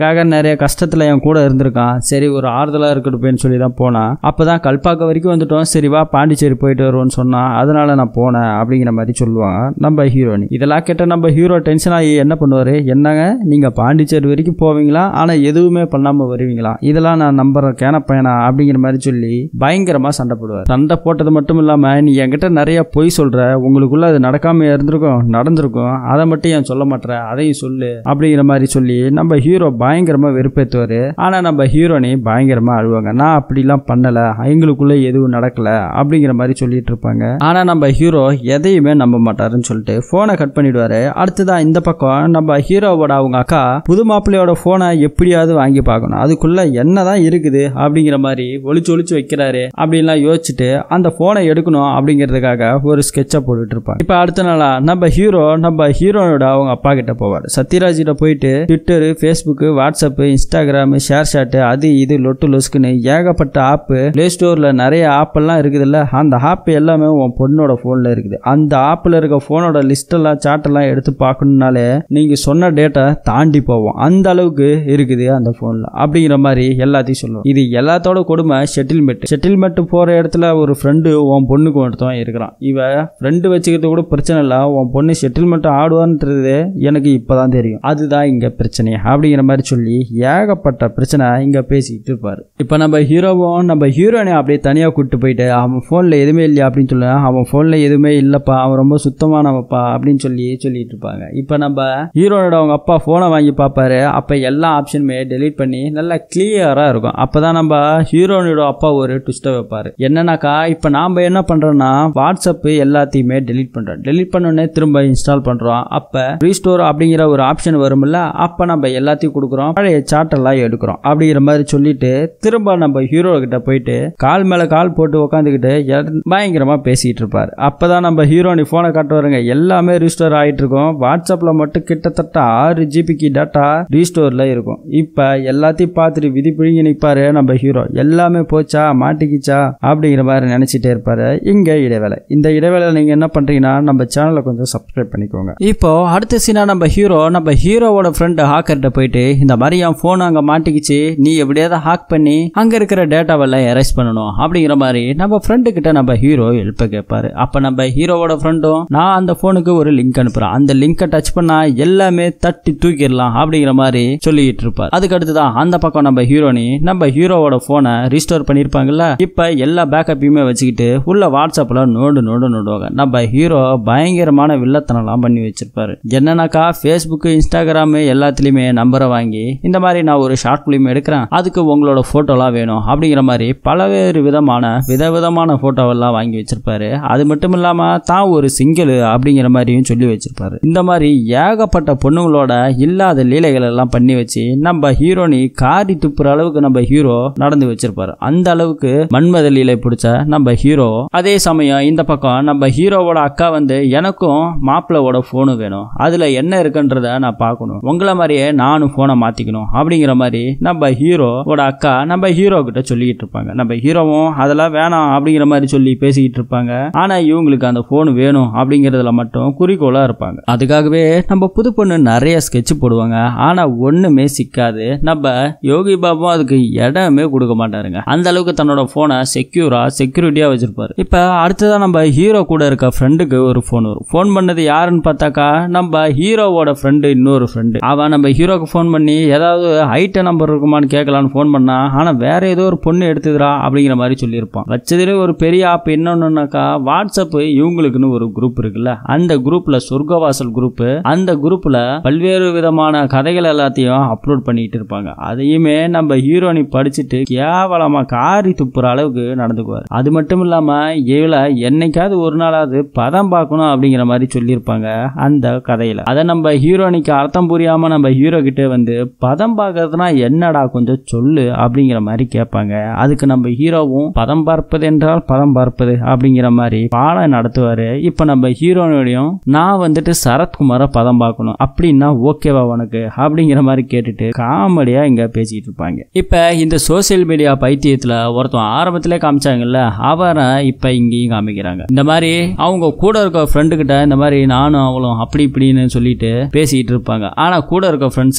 எனக்காக நிறைய கஷ்டத்துல என் கூட இருந்திருக்கான் சரி ஒரு ஆறுதலா இருக்கட்டுப்பேன்னு சொல்லி தான் போனான் அப்பதான் கல்பாக்கம் வரைக்கும் வந்துட்டோம் சரி வா பாண்டிச்சேரி போயிட்டு வருவோம்னு சொன்னா அதனால நான் போனேன் அப்படிங்கிற மாதிரி சொல்லுவாங்க நம்ம ஹீரோனி இதெல்லாம் கேட்ட நம்ம ஹீரோ டென்ஷன் ஆகி என்ன பண்ணுவாரு என்னங்க நீங்க பாண்டிச்சேரி வரைக்கும் போவீங்களா ஆனா எதுவுமே பண்ணாம வருவீங்களா இதெல்லாம் நான் நம்புறேன் கேன பையனா அப்படிங்கிற மாதிரி சொல்லி பயங்கரமா சண்டை போடுவார் சண்டை போட்டது மட்டும் இல்லாம நீ என்கிட்ட நிறைய பொய் சொல்ற உங்களுக்குள்ள அது நடக்காம இருந்திருக்கும் நடந்திருக்கும் அதை மட்டும் ஏன் சொல்ல மாட்டேற அதையும் சொல்லு அப்படிங்கிற மாதிரி சொல்லி நம்ம ஹீரோ பயங்கரமா வெறுப்பேத்துவாரு ஆனா நம்ம ஹீரோனி பயங்கரமா அழுவாங்க நான் அப்படிலாம் பண்ணல எங்களுக்குள்ள எதுவும் நடக்கல அப்படிங்கிற மாதிரி சொல்லிட்டு இருப்பாங்க ஆனா நம்ம ஹீரோ எதையுமே நம்ப மாட்டாருன்னு சொல்லிட்டு போனை கட் பண்ணிடுவாரு அடுத்ததான் இந்த பக்கம் நம்ம ஹீரோவோட அவங்க அக்கா புது மாப்பிள்ளையோட போனை எப்படியாவது வாங்கி பார்க்கணும் அதுக்குள்ள என்னதான் இருக்குது அப்படிங்கிற மாதிரி ஒளிச்சு ஒளிச்சு வைக்கிறாரு அப்படின்லாம் யோசிச்சுட்டு அந்த போனை எடுக்கணும் அப்படிங்கிறதுக்காக ஒரு ஸ்கெட்சை போட்டுட்டு இருப்பாங்க இப்போ அடுத்த நாளா நம்ம ஹீரோ நம்ம ஹீரோனோட அவங்க அப்பா கிட்ட போவார் சத்யராஜ் கிட்ட போயிட்டு Twitter Facebook WhatsApp Instagram share ஷாட்டு அது இது லொட்டு லொஸ்க்குன்னு ஏகப்பட்ட ஆப்பு பிளே ஸ்டோரில் நிறைய ஆப் எல்லாம் இருக்குதுல்ல அந்த ஆப் எல்லாமே உன் பொண்ணோட ஃபோனில் இருக்குது அந்த ஆப்பில் இருக்க ஃபோனோட லிஸ்ட் எல்லாம் சாட் எல்லாம் எடுத்து பார்க்கணுனாலே நீங்கள் சொன்ன டேட்டா தாண்டி போவோம் அந்த அளவுக்கு இருக்குது அந்த ஃபோனில் அப்படிங்கிற மாதிரி எல்லாத்தையும் சொல்லுவோம் இது எல்லாத்தோட கொடுமை செட்டில்மெண்ட் செட்டில்மெண்ட் போகிற இடத்துல ஒரு ஃப்ரெண்டு உன் பொண்ணுக்கு ஒருத்தவன் இருக்கிறான் இவ ஃப்ரெண்டு வச்சுக்கிறது கூட பிரச்சனை இல்லை உன் பொண்ணு செட்டில்மெண்ட் ஆடுவான்றது எனக்கு இப்போதான் தெரியும் அதுதான் இங்கே பிரச்சனை அப்படிங்கிற மாதிரி சொல்லி ஏகப்பட்ட பிரச்சனை இங்கே பேசிக்கிட்டு இருப்பார் இப்போ நம்ம ஹீரோவும் நம்ம ஹீரோனை அப்படியே தனியாக கூப்பிட்டு போயிட்டு அவன் ஃபோனில் எதுவுமே இல்லையா அப்படின்னு சொல்ல அவன் ஃபோனில் எதுவுமே இல்லைப்பா அவன் ரொம்ப சுத்தமானவப்பா அப்படின்னு சொல்லி சொல்லிட்டு இருப்பாங்க இப்போ நம்ம ஹீரோனோட அவங்க அப்பா ஃபோனை வாங்கி பார்ப்பாரு அப்போ எல்லா ஆப்ஷனுமே டெலீட் பண்ணி நல்லா கிளியராக இருக்கும் அப்போ தான் நம்ம ஹீரோனோட அப்பா ஒரு ட்விஸ்ட்டை வைப்பார் என்னன்னாக்கா இப்போ நாம் என்ன பண்ணுறோன்னா வாட்ஸ்அப்பு எல்லாத்தையுமே டெலீட் பண்ணுறோம் டெலீட் பண்ணோடனே திரும்ப இன்ஸ்டால் பண்ணுறோம் அப்போ ரீஸ்டோர் அப்படிங்கிற ஒரு ஆப்ஷன் வரும்ல அப்போ நம்ம எல்லாத்தையும் கொடுக்குறோம் பழைய சாட்டெல்லாம் எடுக்கிறோம் அப்படிங்கிற மாதிரி சொல்லிட்டு திரும்ப நம்ம ஹீரோ கிட்ட போயிட்டு கால் மேலே கால் போட்டு உட்காந்துக்கிட்டு பயங்கரமாக பேசிகிட்டு இருப்பார் அப்போ தான் நம்ம ஹீரோனி ஃபோனை காட்ட வருங்க எல்லாமே ரீஸ்டோர் ஆகிட்டு இருக்கும் வாட்ஸ்அப்பில் மட்டும் கிட்டத்தட்ட ஆறு ஜிபிக்கு டேட்டா ரீஸ்டோரில் இருக்கும் இப்போ எல்லாத்தையும் பார்த்துட்டு விதி பிழிங்கி நிற்பாரு நம்ம ஹீரோ எல்லாமே போச்சா மாட்டிக்கிச்சா அப்படிங்கிற மாதிரி நினச்சிட்டே இருப்பாரு இங்கே இடைவேளை இந்த இடைவேளை நீங்கள் என்ன பண்ணுறீங்கன்னா நம்ம சேனலை கொஞ்சம் சப்ஸ்கிரைப் பண்ணிக்கோங்க இப்போ அடுத்த சீனா நம்ம ஹீரோ நம்ம ஹீரோவோட ஃப்ரெண்டு ஹாக்கர்கிட்ட போயிட்டு இந்த மாதிரி என் ஃபோன் அங்கே மாட்டிக்கிச்சு நீ எப்படியாவது ஹாக் பண்ணி அங்கே இருக்கிற டேட்டாவெல்லாம் எரேஸ் பண்ணணும் அப்படிங்கிற மாதிரி நம்ம ஃப்ரெண்டு கிட்ட நம்ம ஹீரோ ஹெல்ப்பை கேட்பாரு அப்போ நம்ம ஹீரோவோட ஃப்ரெண்டும் நான் அந்த ஃபோனுக்கு ஒரு லிங்க் அனுப்புறேன் அந்த லிங்கை டச் பண்ணா எல்லாமே தட்டி தூக்கிடலாம் அப்படிங்கிற மாதிரி சொல்லிட்டு இருப்பார் அதுக்கு அடுத்துதான் அந்த பக்கம் நம்ம ஹீரோனி நம்ம ஹீரோவோட போனை ரீஸ்டோர் பண்ணிருப்பாங்கல்ல இப்ப எல்லா பேக்கப்பையுமே வச்சுக்கிட்டு உள்ள வாட்ஸ்அப்ல நோண்டு நோண்டு நோண்டுவாங்க நம்ம ஹீரோ பயங்கரமான வில்லத்தனம்லாம் பண்ணி வச்சிருப்பாரு என்னன்னாக்கா ஃபேஸ்புக் இன்ஸ்டாகிராம் எல்லாத்துலயுமே நம்பரை வாங்கி இந்த மாதிரி நான் ஒரு ஷார்ட் பிலிம் எடுக்கிறேன் அதுக்கு உங்களோட போட்டோலாம் வேணும் அப்படிங்கிற மாதிரி பலவேறு விதமான விதவிதமான போட்டோவெல்லாம் வாங்கி வச்சிருப்பாரு அது மட்டும் இல்லாம தான் ஒரு சிங்கிள் அப்படிங்கிற மாதிரியும் சொல்லி வச்சிருப்பாரு இந்த மாதிரி ஏகப்பட்ட பொண்ணுங்களோட இல்லாத லீலைகள் எல்லாம் பண்ணி வச்சு நம்ம ஹீரோனி காரி துப்புற அளவுக்கு நம்ம ஹீரோ நடந்து வச்சிருப்பாரு அந்த அளவுக்கு மன்மத லீலை பிடிச்ச நம்ம ஹீரோ அதே சமயம் இந்த பக்கம் நம்ம ஹீரோவோட அக்கா வந்து எனக்கும் மாப்பிளவோட போனு வேணும் அதுல என்ன இருக்குன்றத நான் பார்க்கணும் உங்களை மாதிரியே நானும் போனை மாத்திக்கணும் அப்படிங்கிற மாதிரி நம்ம ஹீரோவோட அக்கா நம்ம ஹீரோ கிட்ட சொல்லிக்கிட்டு இருப்பாங்க நம்ம ஹீரோவும் அதெல்லாம் வேணாம் அப்படிங்கிற மாதிரி சொல்லி பேசிக்கிட்டு இருப்பாங்க ஆனா இவங்களுக்கு அந்த போன் வேணும் அப்படிங்கறதுல மட்டும் குறிக்கோளா இருப்பாங்க அதுக்காகவே நம்ம புது பொண்ணு நிறைய ஸ்கெட்ச் போடுவாங்க ஆனா ஒண்ணுமே சிக்காது நம்ம யோகி பாபு அதுக்கு இடமே கொடுக்க மாட்டாருங்க அந்த அளவுக்கு தன்னோட போனை செக்யூரா செக்யூரிட்டியா வச்சிருப்பாரு இப்ப அடுத்ததா நம்ம ஹீரோ கூட இருக்க ஃப்ரெண்டுக்கு ஒரு ஃபோன் வரும் ஃபோன் பண்ணது யாருன்னு பார்த்தாக்கா நம்ம ஹீரோவோட ஃப்ரெண்டு இன்னொரு ஃப்ரெண்டு அவன் நம்ம ஹீரோக்கு ஃபோன் பண்ணி ஏதாவது ஹைட்ட நம்பர் இருக்குமான்னு கேட்கலான்னு ஃபோன் பண்ணா ஆனா வேற ஏதோ ஒரு பொண்ணு எடுத்துக்கிறா அப்படிங்கிற மாதிரி சொல்லியிருப்பான் வச்சதுல ஒரு பெரிய ஆப் என்னன்னுனாக்கா வாட்ஸ்அப் இவங்களுக்குன்னு ஒரு குரூப் இருக்குல்ல அந்த குரூப்ல சொர்க்கவாசல் குரூப் அந்த குரூப்ல பல்வேறு விதமான கதைகள் எல்லாத்தையும் அப்லோட் பண்ணிட்டு இருப்பாங்க அதையுமே நம்ம ஹீரோனி படிச்சுட்டு கேவலமா காரி துப்புற அளவுக்கு நடந்துக்குவார் அது மட்டும் இல்லாம இவள என்னைக்காவது ஒரு நாளாவது பதம் பார்க்கணும் அப்படிங்கிற மாதிரி சொல்லியிருப்பாங்க அந்த கதையில அதை நம்ம ஹீரோனிக்கு அர்த்தம் புரியாம நம்ம ஹீரோ கிட்ட வந்து பதம் பார்க்கறதுனா என்னடா கொஞ்சம் சொல்லு அப்படிங்கிற மாதிரி கேட்பாங்க அதுக்கு நம்ம ஹீரோவும் பதம் பார்ப்பது என்றால் பதம் பார்ப்பது அப்படிங்கிற மாதிரி பாடம் நடத்துவாரு இப்ப நம்ம ஹீரோனோடையும் நான் வந்துட்டு சரத்குமாரை பதம் பார்க்கணும் அப்படின்னா ஓகேவா உனக்கு அப்படிங்கிற மாதிரி கேட்டுட்டு காமெடியா இங்க பேசிட்டு இருப்பாங்க இப்ப இந்த சோசியல் மீடியா பைத்தியத்துல ஒருத்தன் ஆரம்பத்திலே காமிச்சாங்கல்ல அவரை இப்ப இங்கேயும் காமிக்கிறாங்க இந்த மாதிரி அவங்க கூட இருக்க ஃப்ரெண்டு கிட்ட இந்த மாதிரி நானும் அவளும் அப்படி இப்படின்னு சொல்லிட்டு பேசிட்டு இருப்பாங்க ஆனா கூட இருக்க ஃப்ரெண்ட்ஸுங்க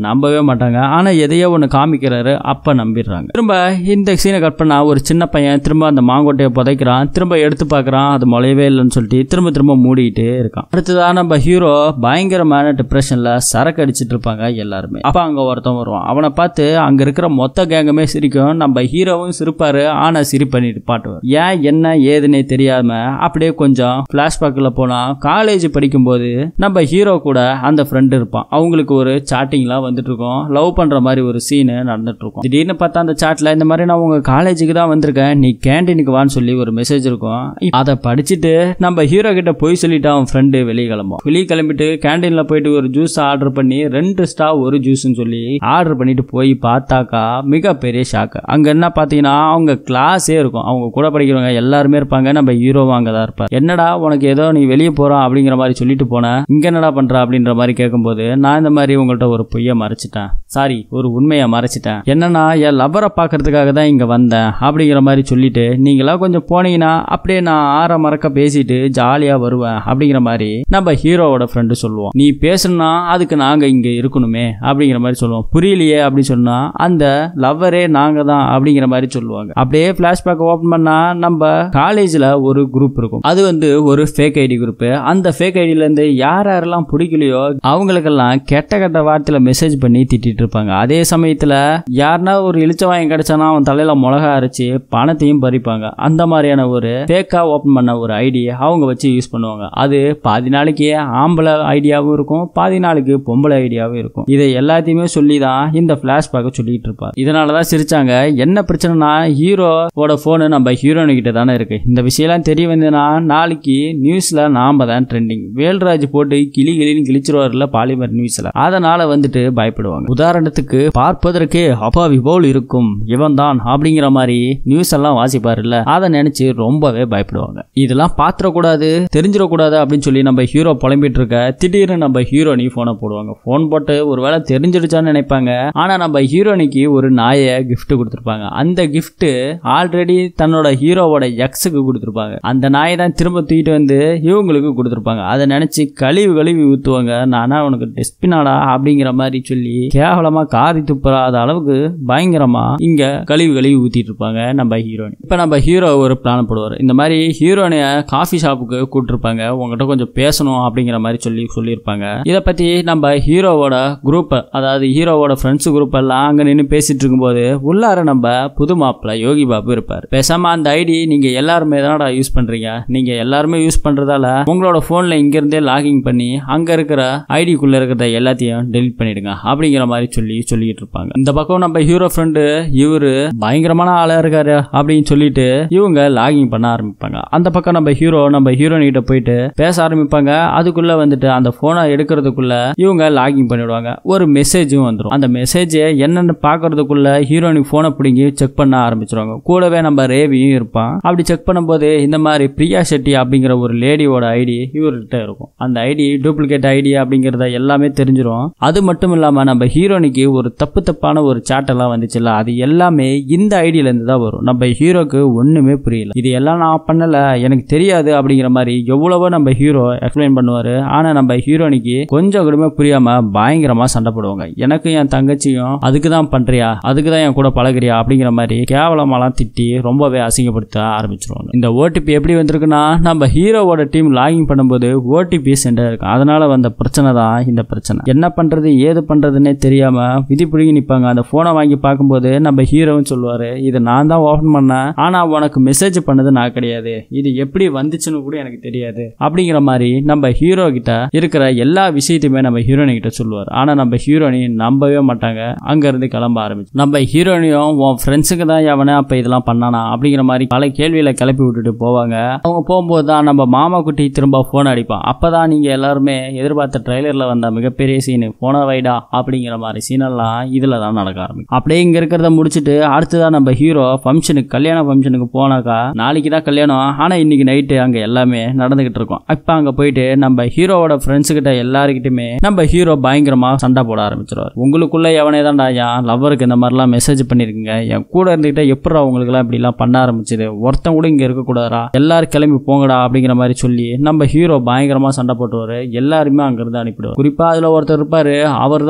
நம்பவே மாட்டாங்க ஆனா எதையோ ஒன்று காமிக்கிறாரு அப்ப நம்பிடுறாங்க திரும்ப இந்த சீனை கட் பண்ணா ஒரு சின்ன பையன் திரும்ப அந்த மாங்கொட்டையை புதைக்கிறான் திரும்ப எடுத்து பார்க்கறான் அது முளையவே இல்லைன்னு சொல்லிட்டு திரும்ப திரும்ப மூடிக்கிட்டே இருக்கான் அடுத்ததா நம்ம ஹீரோ பயங்கரமான டிப்ரெஷன்ல சரக்கு அடிச்சிட்டு இருப்பாங்க எல்லாருமே அப்ப அங்க ஒருத்தன் வருவான் அவனை பார்த்து அங்க இருக்கிற மொத்த கேங்குமே சிரிக்கும் நம்ம ஹீரோவும் சிரிப்பாரு ஆனா சிரி பண்ணிட்டு பாட்டுவார் ஏன் என்ன ஏதுன்னே தெரியாம அப்படியே கொஞ்சம் பிளாஷ்பேக்கில் போனா காலேஜ் படிக்கும்போது நம்ம ஹீரோ கூட அந்த ஃப்ரெண்ட் இருப்பான் அவங்களுக்கு ஒரு சாட்டிங்லாம் வந்துட்டு இருக்கும் லவ் பண்ற மாதிரி ஒரு சீனு நடந்துட்டு இருக்கும் திடீர்னு பார்த்தா அந்த சாட்ல இந்த மாதிரி நான் உங்க காலேஜுக்கு தான் வந்திருக்கேன் நீ கேண்டீனுக்கு வான்னு சொல்லி ஒரு மெசேஜ் இருக்கும் அதை படிச்சுட்டு நம்ம ஹீரோ கிட்ட போய் சொல்லிட்டு அவன் ஃப்ரெண்டு வெளியே கிளம்பும் வெளியே கிளம்பிட்டு கேண்டீன்ல போயிட்டு ஒரு ஜூஸ் ஆர்டர் பண்ணி ரெண்டு ஸ்டா ஒரு ஜூஸ்னு சொல்லி ஆர்டர் பண்ணிட்டு போய் பார்த்தாக்கா மிகப்பெரிய ஷாக்கு அங்க என்ன பார்த்தீங்கன்னா அவங்க கிளாஸே இருக்கும் அவங்க கூட படிக்கிறவங்க எல்லாருமே இருப்பாங்க நம்ம ஹீரோவும் அங்கே தான் இருப்பார் என்னடா உனக்கு ஏதோ நீ வெளியே போறோம் அப்படிங்கிற மாதிரி சொல்லிட்டு போனேன் இங்க என்னடா பண்ற அப்படின்ற மாதிரி கேட்கும்போது நான் இந்த மாதிரி உங்கள்கிட்ட ஒரு பொய்யை மறைச்சிட்டேன் சாரி ஒரு உண்மையை மறைச்சிட்டேன் என்னன்னா என் லவரை பார்க்கறதுக்காக தான் இங்க வந்தேன் அப்படிங்கிற மாதிரி சொல்லிட்டு நீங்களா கொஞ்சம் போனீங்கன்னா அப்படியே நான் ஆற மறக்க பேசிட்டு ஜாலியா வருவேன் அப்படிங்கிற மாதிரி நம்ம ஹீரோவோட ஃப்ரெண்டு சொல்லுவோம் நீ பேசணும்னா அதுக்கு நாங்க இங்க இருக்கணுமே அப்படிங்கிற மாதிரி சொல்லுவோம் புரியலையே அப்படின்னு சொன்னா அந்த லவ்வரே நாங்க தான் அப்படிங்கிற மாதிரி சொல்லுவாங்க அப்படியே பிளாஷ்பேக் ஓபன் பண்ணா நம்ம காலேஜ்ல ஒரு குரூப் இருக்கும் அது வந்து ஒரு ஃபேக் ஐடி குரூப் அந்த ஃபேக் ஐடில இருந்து யார் யாரெல்லாம் பிடிக்கலையோ அவங்களுக்கெல்லாம் கெட்ட கெட்ட வார்த்தையில மெசேஜ் பண்ணி திட்டிட்டு இருப்பாங்க அதே சமயத்துல யாருன்னா ஒரு இளிச்சவாயம் கிடைச்சானா அவன் தலையில மிளகா அரைச்சு பணத்தையும் பறிப்பாங்க அந்த மாதிரியான ஒரு ஃபேக்கா ஓபன் பண்ண ஒரு ஐடியை அவங்க வச்சு யூஸ் பண்ணுவாங்க அது பாதி நாளைக்கு ஆம்பளை ஐடியாவும் இருக்கும் பாதி நாளுக்கு பொம்பளை ஐடியாவும் இருக்கும் இதை எல்லாத்தையுமே சொல்லி தான் இந்த பிளாஷ்பேக்கை சொல்லிட்டு இருப்பார் இதனால தான் சிரிச்சாங்க என்ன பிரச்சனைனா ஹீரோவோட ஃபோனு நம்ம ஹீரோனு கிட்ட தானே இருக்கு இந்த விஷயம்லாம் தெரிய வந்ததுன்னா நாளைக்கு நியூஸ்ல நாம தான் ட்ரெண்டிங் வேல்ராஜ் போட்டு கிளி கிளின்னு கிழிச்சிருவார்ல பாலிமர் நியூஸ்ல அதனால வந்துட்டு பயப்படுவாங்க உதாரணத்துக்கு பார்ப்பதற்கே அப்பாவி போல் இருக்கும் இவன் தான் அப்படிங்கிற மாதிரி நியூஸ் எல்லாம் வாசிப்பாருல்ல அதை நினைச்சு ரொம்பவே பயப்படுவாங்க இதெல்லாம் பாத்திரக்கூடாது தெரிஞ்சிடக்கூடாது அப்படின்னு சொல்லி நம்ம ஹீரோ புலம்பிட்டு இருக்க திடீர்னு நம்ம ஹீரோனி போனை போடுவாங்க போன் போட்டு ஒருவேளை தெரிஞ்சிடுச்சான்னு நினைப்பாங்க ஆனா நம்ம ஹீரோனிக்கு ஒரு நாயை gift கொடுத்துருப்பாங்க அந்த gift ஆல்ரெடி தன்னோட ஹீரோவோட எக்ஸுக்கு கொடுத்துருப்பாங்க அந்த நாயை தான் திரும்ப தூக்கிட்டு வந்து இவங்களுக்கு கொடுத்துருப்பாங்க அதை நினைச்சு கழிவு கழுவி ஊத்துவாங்க நானா உனக்கு டெஸ்பினாடா அப்படிங்கிற மாதிரி சொல்லி கேவலமா காரி துப்புறாத அளவுக்கு பயங்கரமா இங்க கழிவு கழுவி ஊத்திட்டு இருப்பாங்க நம்ம ஹீரோனி இப்ப நம்ம ஹீரோ ஒரு பிளான் போடுவார் இந்த மாதிரி ஹீரோனிய காஃபி ஷாப்புக்கு கூப்பிட்டுருப்பாங்க உங்ககிட்ட கொஞ்சம் பேசணும் அப்படிங்கிற மாதிரி சொல்லி சொல்லியிருப்பாங்க இதை பத்தி நம்ம ஹீரோவோட குரூப் அதாவது ஹீரோவோட ஃப்ரெண்ட்ஸ் குரூப் எல்லாம் அங்க நின்று பேசிட்டு இருக்கும்போது உள்ளார நம்ம புது மாப்பிள்ள யோகி பாபு இருப்பார் பேசாம அந்த ஐடி நீங்க எல்லாருமே தானடா யூஸ் பண்றீங்க நீங்க எல்லாருமே யூஸ் பண்றதால உங்களோட போன்ல இங்க இருந்தே லாகிங் பண்ணி அங்க இருக்கிற ஐடிக்குள்ள இருக்கிறத எல்லாத்தையும் டெலிட் பண்ணிடுங்க அப்படிங்கிற மாதிரி சொல்லி சொல்லிட்டு இருப்பாங்க இந்த பக்கம் நம்ம ஹீரோ ஃப்ரெண்டு இவரு பயங்கரமான ஆளா இருக்காரு அப்படின்னு சொல்லிட்டு இவங்க லாகிங் பண்ண ஆரம்பிப்பாங்க அந்த பக்கம் நம்ம ஹீரோ நம்ம ஹீரோயின் கிட்ட போயிட்டு பேச ஆரம்பிப்பாங்க அதுக்குள்ள வந்துட்டு அந்த போனை எடுக்கிறதுக்குள்ள இவங்க லாகிங் பண்ணிடுவாங்க ஒரு மெசேஜும் வந்துடும் அந்த மெசேஜ் என்னன்னு பாக்குறதுக்குள்ள ஹீரோயினுக்கு போனை பிடிங்கி செக் பண்ண ஆரம்பிச்சிருவாங்க கூடவே நம்ம ரேவியும் இருப்பான் அப்படி செக் பண்ணும்போது இந்த மாதிரி பிரியா ஷெட்டி அப்படிங்கிற ஒரு லேடியோட ஐடி இவர்கிட்ட இருக்கும் அந்த ஐடி டூப்ளிகேட் ஐடி அப்படிங்கறத எல்லாமே தெரிஞ்சிரும் அது மட்டும் இல்லாம நம்ம ஹீரோனிக்கு ஒரு தப்பு தப்பான ஒரு chat எல்லாம் வந்துச்சுல்ல அது எல்லாமே இந்த ஐடியில இருந்து தான் வரும் நம்ம ஹீரோக்கு ஒண்ணுமே புரியல இது எல்லாம் நான் பண்ணல எனக்கு தெரியாது அப்படிங்கிற மாதிரி எவ்வளவோ நம்ம ஹீரோ எக்ஸ்பிளைன் பண்ணுவாரு ஆனா நம்ம ஹீரோனிக்கு கொஞ்சம் கூடமே புரியாம பயங்கரமா சண்டை போடுவாங்க எனக்கு என் தங்கச்சியும் அதுக்கு தான் பண்றியா அதுக்கு தான் என் கூட பழகுறியா அப்படிங்கிற மாதிரி கேவலமாலாம் திட்டி ரொம்பவே அசிங்கப்படுத்த ஆரம்பிச்சிருவாங்க இந்த ஓடிபி எப்படி வந்திருக்குன்னா நம்ம ஹீரோவோட டீம் லாகிங் பண்ணும்போது ஓடிபி சென்டர் இருக்கும் அதனால வந்த பிரச்சனை தான் இந்த பிரச்சனை என்ன பண்றது ஏது பண்றதுன்னே தெரியாம விதி பிடிங்கி நிப்பாங்க அந்த போனை வாங்கி பார்க்கும்போது நம்ம ஹீரோவும் சொல்லுவாரு இது நான் தான் ஓபன் பண்ணேன் ஆனா உனக்கு மெசேஜ் பண்ணது நான் கிடையாது இது எப்படி வந்துச்சுன்னு கூட எனக்கு தெரியாது அப்படிங்கிற மாதிரி நம்ம ஹீரோ கிட்ட இருக்கிற எல்லா விஷயத்தையுமே நம்ம ஹீரோனி கிட்ட சொல்லுவார் ஆனா நம்ம ஹீரோனி நம்பவே மாட்டாங்க அங்க இருந்து கிளம்ப ஆரம்பிச்சு நம்ம ஹீரோனியும் உன் ஃப்ரெண்ட்ஸுக்கு தான் எவனே அப்ப இதெல்லாம் பண்ணானா அப்படிங்கிற மாதிரி பல கேள்வியில கிளப்பி விட்டுட்டு போவாங்க அவங்க போகும்போது தான் நம்ம மாமா குட்டி திரும்ப போன் அடிப்பான் அப்பதான் நீங்க எல்லாருமே எதிர்பார்த்த ட்ரைலர்ல வந்த மிகப்பெரிய சீனு போன வைடா அப்படிங்கிற மாதிரி சீனெல்லாம் இதுல தான் நடக்க ஆரம்பிக்கும் அப்படியே இங்க இருக்கிறத முடிச்சுட்டு அடுத்ததான் நம்ம ஹீரோ ஃபங்க்ஷனுக்கு கல்யாண ஃபங்க்ஷனுக்கு போனாக்கா நாளைக்கு தான் கல்யாணம் ஆனா இன்னைக்கு நைட்டு அங்க எல்லாமே நடந்துகிட்டு இருக்கும் இப்ப அங்க போயிட்டு நம்ம ஹீரோவோட ஃப்ரெண்ட்ஸ் கிட்ட எல்லாருக்கிட்டுமே நம்ம ஹீரோ பயங்கரமா சண்டை போட ஆரம்பிச்சிருவார் உங்களுக்குள்ள எவனே தான்டா என் லவ்வருக்கு இந்த மாதிரிலாம் மெசேஜ் பண்ணிருக்கீங்க என் கூட இருந்துகிட்ட எப்படா உங்களுக்குலாம் இப்படிலாம் பண்ண ஆரம்பிச்சது ஒருத்தன் கூட இங்க இருக்கக்கூடாதா எல்லாரும் கிளம்பி போங்கடா அப்படிங்கிற மாதிரி சொல்லி நம்ம ஹீரோ பயங்கரமா சண்டை போட்டுவாரு எல்லாருமே அங்கிருந்து அனுப்பிடுவார் குறிப்பா அதுல ஒருத்தர் இருப்பாரு அவர் தான்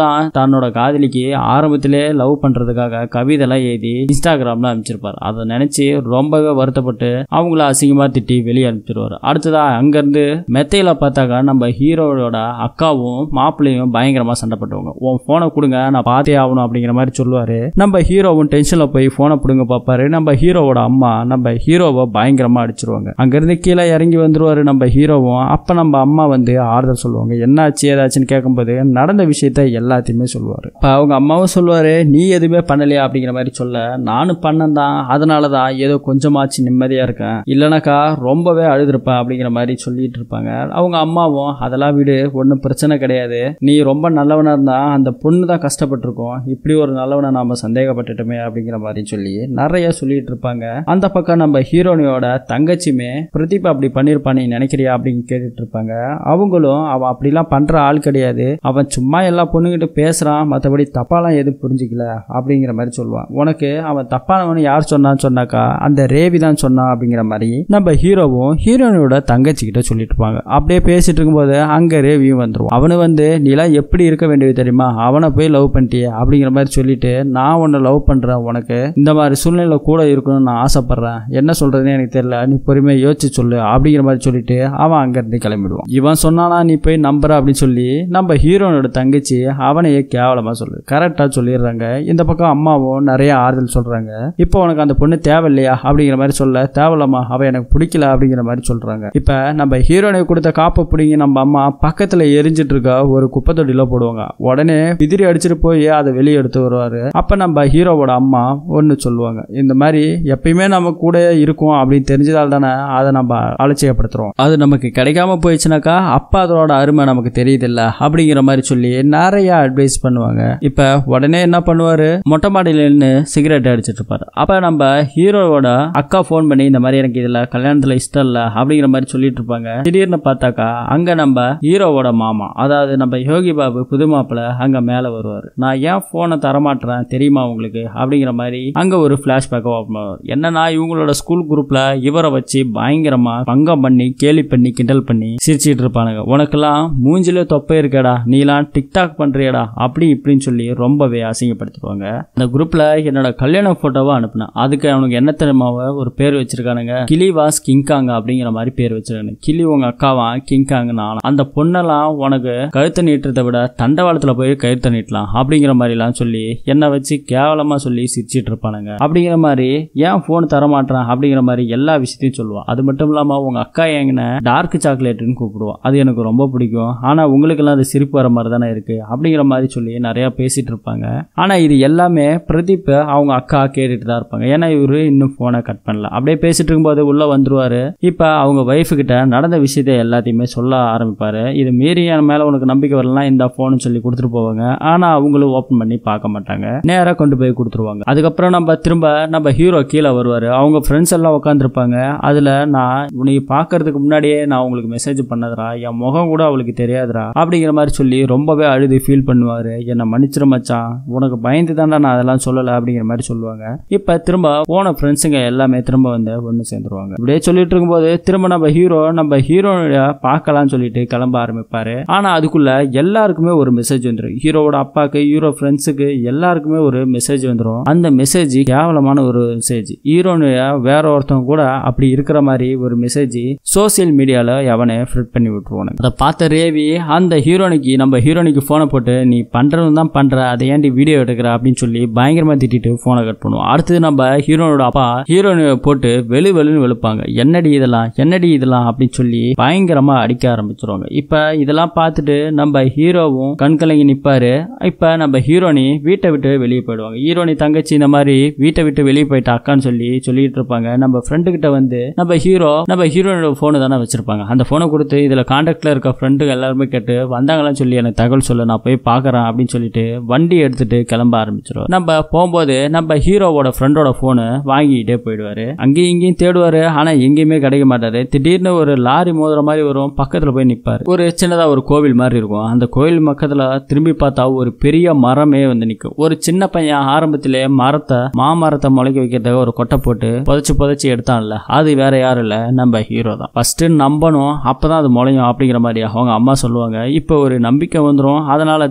தான் தன்னோட காதலிக்கு ஆரம்பத்திலே லவ் பண்றதுக்காக கவிதைலாம் எழுதி இன்ஸ்டாகிராம்ல அனுப்பிச்சிருப்பாரு அதை நினைச்சு ரொம்பவே வருத்தப்பட்டு அவங்கள அசிங்கமா திட்டி வெளியே அனுப்பிச்சிருவாரு அடுத்ததா அங்கிருந்து மெத்தையில பார்த்தாக்கா நம்ம ஹீரோவோட அக்காவும் மாப்பிள்ளையும் பயங்கரமா சண்டை போட்டுவாங்க உன் போனை கொடுங்க நான் பார்த்தே ஆகணும் அப்படிங்கிற மாதிரி சொல்லுவாரு நம்ம ஹீரோவும் டென்ஷன்ல போய் போனை பிடுங்க பார்ப்பாரு நம்ம ஹீரோவோட அம்மா நம்ம ஹீரோவை பயங்கரமா அடிச்சிருவாங்க அங்கிருந்து கீழே இறங்கி வந்துருவாரு நம்ம ஹீரோவும் அப்ப நம்ம அம்மா வந்து ஆறுதல் சொல்லுவாங்க என்னாச்சு ஏதாச்சுன்னு கேட்கும்போது நடந்த விஷயத்த எல்லாத்தையுமே சொல்லுவாரு இப்ப அவங்க அம்மாவும் சொல்லுவாரு நீ எதுவுமே பண்ணலையா அப்படிங்கிற மாதிரி சொல்ல நானும் பண்ணேன் தான் அதனால தான் ஏதோ கொஞ்சமாச்சு நிம்மதியா இருக்கேன் இல்லைனாக்கா ரொம்பவே அழுதுருப்பேன் அப்படிங்கிற மாதிரி சொல்லிட்டு இருப்பாங்க அவங்க அம்மாவும் அதெல்லாம் விடு ஒன்றும் பிரச்சனை கிடையாது நீ ரொம்ப நல்லவனா இருந்தா அந்த பொண்ணு தான் கஷ்டப்பட்டிருக்கோம் இப்படி ஒரு நல்லவனை நாம சந்தேகப்பட்டுட்டோமே அப்படிங்கிற மாதிரி சொல்லி நிறைய சொல்லிட்டு இருப்பாங்க அந்த பக்கம் நம்ம ஹீரோனியோட தங்கச்சியுமே பிரதீப் அப்படி பண்ணியிருப்பான் நீ நினைக்கிறியா அப்படின்னு கேட்டுட்டு இருப்பாங்க அவங்களும் அவன் அப்படிலாம் பண்ற ஆள் கிடையாது அவன் சும்மா எல்லா பொண்ணுகிட்ட பேசுறான் மற்றபடி தப்பாலாம் எதுவும் புரிஞ்சுக்கல அப்படிங்கிற மாதிரி சொல்லுவான் உனக்கு அவன் தப்பானவனு யார் சொன்னான்னு சொன்னாக்கா அந்த ரேவி தான் சொன்னான் அப்படிங்கிற மாதிரி நம்ம ஹீரோவும் ஹீரோயினோட தங்கச்சி கிட்ட சொல்லிட்டு இருப்பாங்க அப்படியே பேசிட்டு இருக்கும்போது அங்க ரேவியும் வந்துருவான் அவனு வந்து நீலாம் எப்படி இருக்க வேண்டியது தெரியுமா அவனை போய் லவ் பண்ணிட்டியே அப்படிங்கிற மாதிரி சொல்லிட்டு நான் உன்னை லவ் பண்றேன் உனக்கு இந்த மாதிரி சூழ்நிலை கூட இருக்கணும்னு நான் ஆசைப்படுறேன் என்ன சொல்றதுன்னு எனக்கு தெரியல நீ பொறுமையா யோசிச்சு சொல்லு அப்படிங்கிற மாதிரி சொல்லிட்டு அவன் அங்க இருந்து கிளம்பிடுவான் இவன் சொன்னானா நீ போய் நம்புற அப்படின்னு சொல்லி நம்ம ஹீரோனோட தங்கச்சி அவனையே கேவலமா சொல்லு கரெக்டா சொல்லிடுறாங்க இந்த பக்கம் அம்மாவும் நிறைய ஆறுதல் சொல்றாங்க இப்போ உனக்கு அந்த பொண்ணு தேவையில்லையா அப்படிங்கிற மாதிரி சொல்ல தேவையில்லம்மா அவ எனக்கு பிடிக்கல அப்படிங்கிற மாதிரி சொல்றாங்க இப்ப நம்ம ஹீரோனை கொடுத்த காப்பை பிடிங்கி நம்ம அம்மா பக்கத்துல எரிஞ்சிட்டு இருக்க ஒரு குப்பை தொட்டில போடுவாங்க உடனே பிதிரி அடிச்சிட்டு போய் அதை வெளியே எடுத்து வருவாரு அப்ப நம்ம ஹீரோவோட அம்மா ஒன்னு சொல்லுவாங்க இந்த மாதிரி எப்பயுமே நம்ம கூட இருக்கும் அப்படின்னு தெரிஞ்சதால் தானே அதை நம்ம அலட்சியப்படுத்துறோம் அது நமக்கு கிடைக்காம போயிடுச்சுனாக்கா அப்ப அதோட அருமை நமக்கு தெரியுதில்ல அப்படிங்கிற மாதிரி சொல்லி நிறைய அட்வைஸ் பண்ணுவாங்க இப்ப உடனே என்ன பண்ணுவாரு மொட்டை மாடியில நின்று சிகரெட் அடிச்சிட்டு இருப்பாரு அப்ப நம்ம ஹீரோவோட அக்கா ஃபோன் பண்ணி இந்த மாதிரி எனக்கு இதுல கல்யாணத்துல இஷ்டம் இல்ல அப்படிங்கிற மாதிரி சொல்லிட்டு இருப்பாங்க திடீர்னு பார்த்தாக்கா அங்க நம்ம ஹீரோவோட மாமா அதாவது நம்ம யோகி பாபு புது மாப்பிள்ள அங்க மேல வருவாரு நான் ஏன் போனை தரமாட்டேன் தெரியுமா உங்களுக்கு அப்படிங்கிற மாதிரி அங்க ஒரு பிளாஷ்பேக் ஓப்பன் பண்ணுவார் என்னன்னா இவங்களோட ஸ்கூல் குரூப்ல இவரை வச்சு பயங்கரமா பங்கம் பண்ணி கேலி பண்ணி கிண்டல் பண்ணி சிரிச்சிட்டு இருப்பானுங்க உனக்கெல்லாம் மூஞ்சில தொப்பை இருக்கடா நீலாம் டிக்டாக் பண்றியடா அப்படி இப்படின்னு சொல்லி ரொம்பவே அசிங்கப்படுத்திடுவாங்க அந்த குரூப்ல என்னோட கல்யாண போட்டோவை அனுப்புனேன் அதுக்கு அவனுக்கு என்ன தெரியுமாவ ஒரு பேர் வச்சிருக்கானுங்க கிளிவாஸ் கிங்காங்க அப்படிங்கிற மாதிரி பேர் வச்சிருக்காங்க கிளி உங்க அக்காவா கிங்காங்க நானும் அந்த பொண்ணெல்லாம் உனக்கு கழுத்தை நீட்டுறதை விட தண்டவாளத்துல போய் கழுத்தை நீட்டலாம் அப்படிங்கிற மாதிரி எல்லாம் சொல்லி என்னை வச்சு கேவலமா சொல்லி சிரிச்சிட்டு இருப்பானுங்க அப்படிங்கிற மாதிரி ஏன் போன் தர மாட்டேன் அப்படிங்கிற மாதிரி எல்லா விஷயத்தையும் சொல்லுவான் அது மட்டும் இல்லாம உங்க அக்கா எங்கன டார்க் சாக்லேட்னு கூப்பிடுவோம் அது எனக்கு ரொம்ப பிடிக்கும் ஆனா உங்களுக்கெல்லாம் அது சிரிப்பு வர மாதிரி தானே இருக்கு அப்படிங்கிற மாதிரி சொல்லி நிறைய பேசிட்டு இருப்பாங்க ஆனா இது எல்லாமே பிரதீப் அவங்க அக்கா கேட்டுட்டு தான் இருப்பாங்க ஏன்னா இவரு இன்னும் போனை கட் பண்ணல அப்படியே பேசிட்டு இருக்கும்போது உள்ள வந்துருவாரு இப்ப அவங்க ஒய்ஃபு கிட்ட நடந்த விஷயத்தை எல்லாத்தையுமே சொல்ல ஆரம்பிப்பாரு இது மீறி என் மேல உனக்கு நம்பிக்கை வரலாம் இந்த போன் சொல்லி கொடுத்துட்டு போவாங்க ஆனா அவங்களும் ஓபன் பண்ணி பார்க்க மாட்டாங்க நேரா கொண்டு போய் கொடுத்துருவாங்க அதுக்கப்புறம் நம்ம திரும்ப நம்ம ஹீரோ கீழே வருவாரு அவங்க ஃப்ரெண்ட்ஸ் எல்லாம் உட்காந்துருப்பாங்க அதுல நான் உன்னை பார்க்கறதுக்கு முன்னாடியே நான் உங்களுக்கு மெசேஜ் பண்ணதுடா என் முகம் கூட அவளுக்கு தெரியாதுடா அப்படிங்கிற மாதிரி சொல்லி ரொம்பவே அழுது ஃபீல் பண்ணுவாரு என்னை மன்னிச்சிட மச்சான் உனக்கு பயந்து தான்டா நான் அதெல்லாம் சொல்லலை அப்படிங்கிற மாதிரி சொல்லுவாங்க இப்ப திரும்ப போன ஃப்ரெண்ட்ஸுங்க எல்லாமே திரும்ப வந்து ஒன்று சேர்ந்துருவாங்க இப்படியே சொல்லிட்டு இருக்கும்போது திரும்ப நம்ம ஹீரோ நம்ம ஹீரோனுடைய பார்க்கலாம்னு சொல்லிட்டு கிளம்ப ஆரம்பிப்பாரு ஆனா அதுக்குள்ள எல்லாருக்குமே ஒரு மெசேஜ் வந்துடும் ஹீரோவோட அப்பாக்கு ஹீரோ ஃப்ரெண்ட்ஸுக்கு எல்லாருக்குமே ஒரு மெசேஜ் வந்துடும் அந்த மெசேஜ் கேவலமான ஒரு மெசேஜ் ஹீரோனுடைய வேற ஒருத்தவங்க கூட அப்படி இருக்கிற மாதிரி ஒரு மெசேஜ் சோசியல் மீடியால அவனை ஃபிட் பண்ணி விட்டுருவானு அதை பார்த்த ரேவி அந்த ஹீரோனிக்கு நம்ம ஹீரோனிக்கு போனை போட்டு நீ பண்றது தான் பண்ற அதை ஏன்டி வீடியோ எடுக்கிற அப்படின்னு சொல்லி பயங்கரமா திட்டிட்டு போனை கட் பண்ணுவோம் அடுத்தது நம்ம ஹீரோனோட அப்பா ஹீரோனை போட்டு வெளு வெளுன்னு வெளுப்பாங்க என்னடி இதெல்லாம் என்னடி இதெல்லாம் அப்படின்னு சொல்லி பயங்கரமா அடிக்க ஆரம்பிச்சிருவாங்க இப்ப இதெல்லாம் பார்த்துட்டு நம்ம ஹீரோவும் கண்கலங்கி நிப்பாரு இப்ப நம்ம ஹீரோனி வீட்டை விட்டு வெளியே போயிடுவாங்க ஹீரோனி தங்கச்சி இந்த மாதிரி வீட்டை விட்டு வெளியே போயிட்ட அக்கான்னு சொல்லி சொல்லிட்டு இருப்பாங்க நம்ம ஃப்ரெண்டு கிட்ட வந்து நம்ம ஹீரோ நம்ம ஹீரோனோட போனு தானே வச்சிருப்பாங்க அந்த போனை கொடுத்து இதுல கான்டாக்ட்ல இருக்க ஃப்ரெண்டுங்க எல்லாருமே கேட்டு வந்தாங்களான்னு சொல்லி எனக்கு தகவல் சொல்ல நான் போய் பார்க்கறேன் அப்படின்னு சொல்லிட்டு வண்டி எடுத்துட்டு கிளம்ப ஆரம்பிச்சிருவோம் நம்ம போகும்போது நம்ம ஹீரோவோட ஃப்ரெண்டோட போனு வாங்கிக்கிட்டே போயிடுவாரு அங்கேயும் இங்கேயும் தேடுவாரு ஆனா எங்கேயுமே கிடைக்க மாட்டாரு திடீர்னு ஒரு லாரி மோதுற மாதிரி வரும் பக்கத்துல போய் நிப்பாரு ஒரு சின்னதா ஒரு கோவில் மாதிரி இருக்கும் அந்த கோவில் பக்கத்துல திரும்பி பார்த்தா ஒரு பெரிய மரமே வந்து நிற்கும் ஒரு சின்ன பையன் ஆரம்பத்திலே மரத்தை மாமரத்தை முளைக்க வைக்கிறதுக்கு ஒரு கொட்டை போட்டு புதைச்சு புதைச்சு எடுத்தான்ல அது வேற யாரும் இல்ல நம்ம ஹீரோ தான் ஃபர்ஸ்ட் நம்பணும் அப்பதான் அது முளையும் அப்படிங்கிற மாதிரி அவங்க அம்மா சொல்லுவாங்க இப்போ ஒரு நம்பிக்கை வந்துடும் அதனால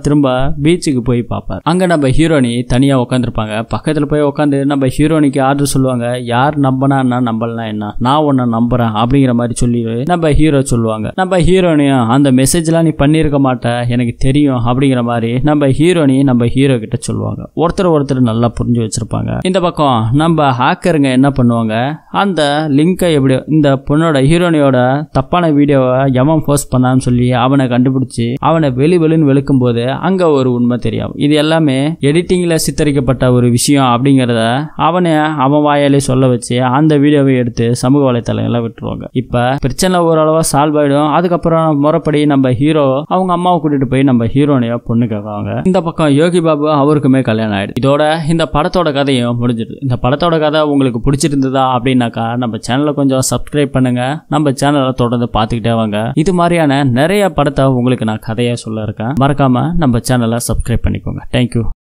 திரும்ப பீச்சுக்கு போய் பார்ப்பார் அங்க நம்ம ஹீரோனி தனியா உட்காந்துருப்பாங்க பக்கத்துல போய் உட்காந்து நம்ம ஹீரோனிக்கு ஆர்டர் சொல்லுவாங்க யார் நம்பனா என்ன நம்பலனா என்ன நான் உன்னை நம்புறேன் அப்படிங்கிற மாதிரி சொல்லி நம்ம ஹீரோ சொல்லுவாங்க நம்ம ஹீரோனியும் அந்த மெசேஜ்லாம் நீ பண்ணியிருக்க மாட்ட எனக்கு தெரியும் அப்படிங்கிற மாதிரி நம்ம ஹீரோனி நம்ம ஹீரோ கிட்ட சொல்லுவாங்க ஒருத்தர் ஒருத்தர் நல்லா புரிஞ்சு வச்சிருப்பாங்க இந்த பக்கம் நம்ம ஹேக்கருங்க என்ன பண்ணுவாங்க அந்த லிங்கை எப்படி இந்த பொண்ணோட ஹீரோனியோட தப்பான வீடியோவை எவன் போஸ்ட் பண்ணான்னு சொல்லி அவனை கண்டுபிடிச்சு அவனை வெளி வெளின்னு வெளுக்கும் போது அங்க ஒரு உண்மை தெரியும் இது எல்லாமே எடிட்டிங்ல சித்தரிக்கப்பட்ட ஒரு விஷயம் அப்படிங்கிறத அவனை அவன் வாயாலே சொல்ல வச்சு அந்த வீடியோவை எடுத்து சமூக வலைத்தளங்களை விட்டுருவாங்க இப்ப பிரச்சனை ஓரளவா சால்வ் ஆயிடும் அதுக்கப்புறம் முறைப்படி நம்ம ஹீரோ அவங்க அம்மாவை கூட்டிட்டு போய் நம்ம ஹீரோனைய பொண்ணு கேட்பாங்க இந்த பக்கம் யோகி பாபு அவருக்குமே கல்யாணம் ஆயிடுது இதோட இந்த படத்தோட கதையும் முடிஞ்சிடுது இந்த படத்தோட கதை உங்களுக்கு பிடிச்சிருந்ததா அப்படின்னாக்கா நம்ம சேனலை கொஞ்சம் சப்ஸ்கிரைப் பண்ணுங்க நம்ம சேனலை தொடர்ந்து பார்த்துக்கிட்டே வாங்க இது மாதிரியான நிறைய படத்தை உங்களுக்கு நான் கதையா சொல்ல இருக்கேன் மறக்காம நம்ம சேனலை சப்ஸ்கிரைப் பண்ணிக்கோங்க தேங்க்யூ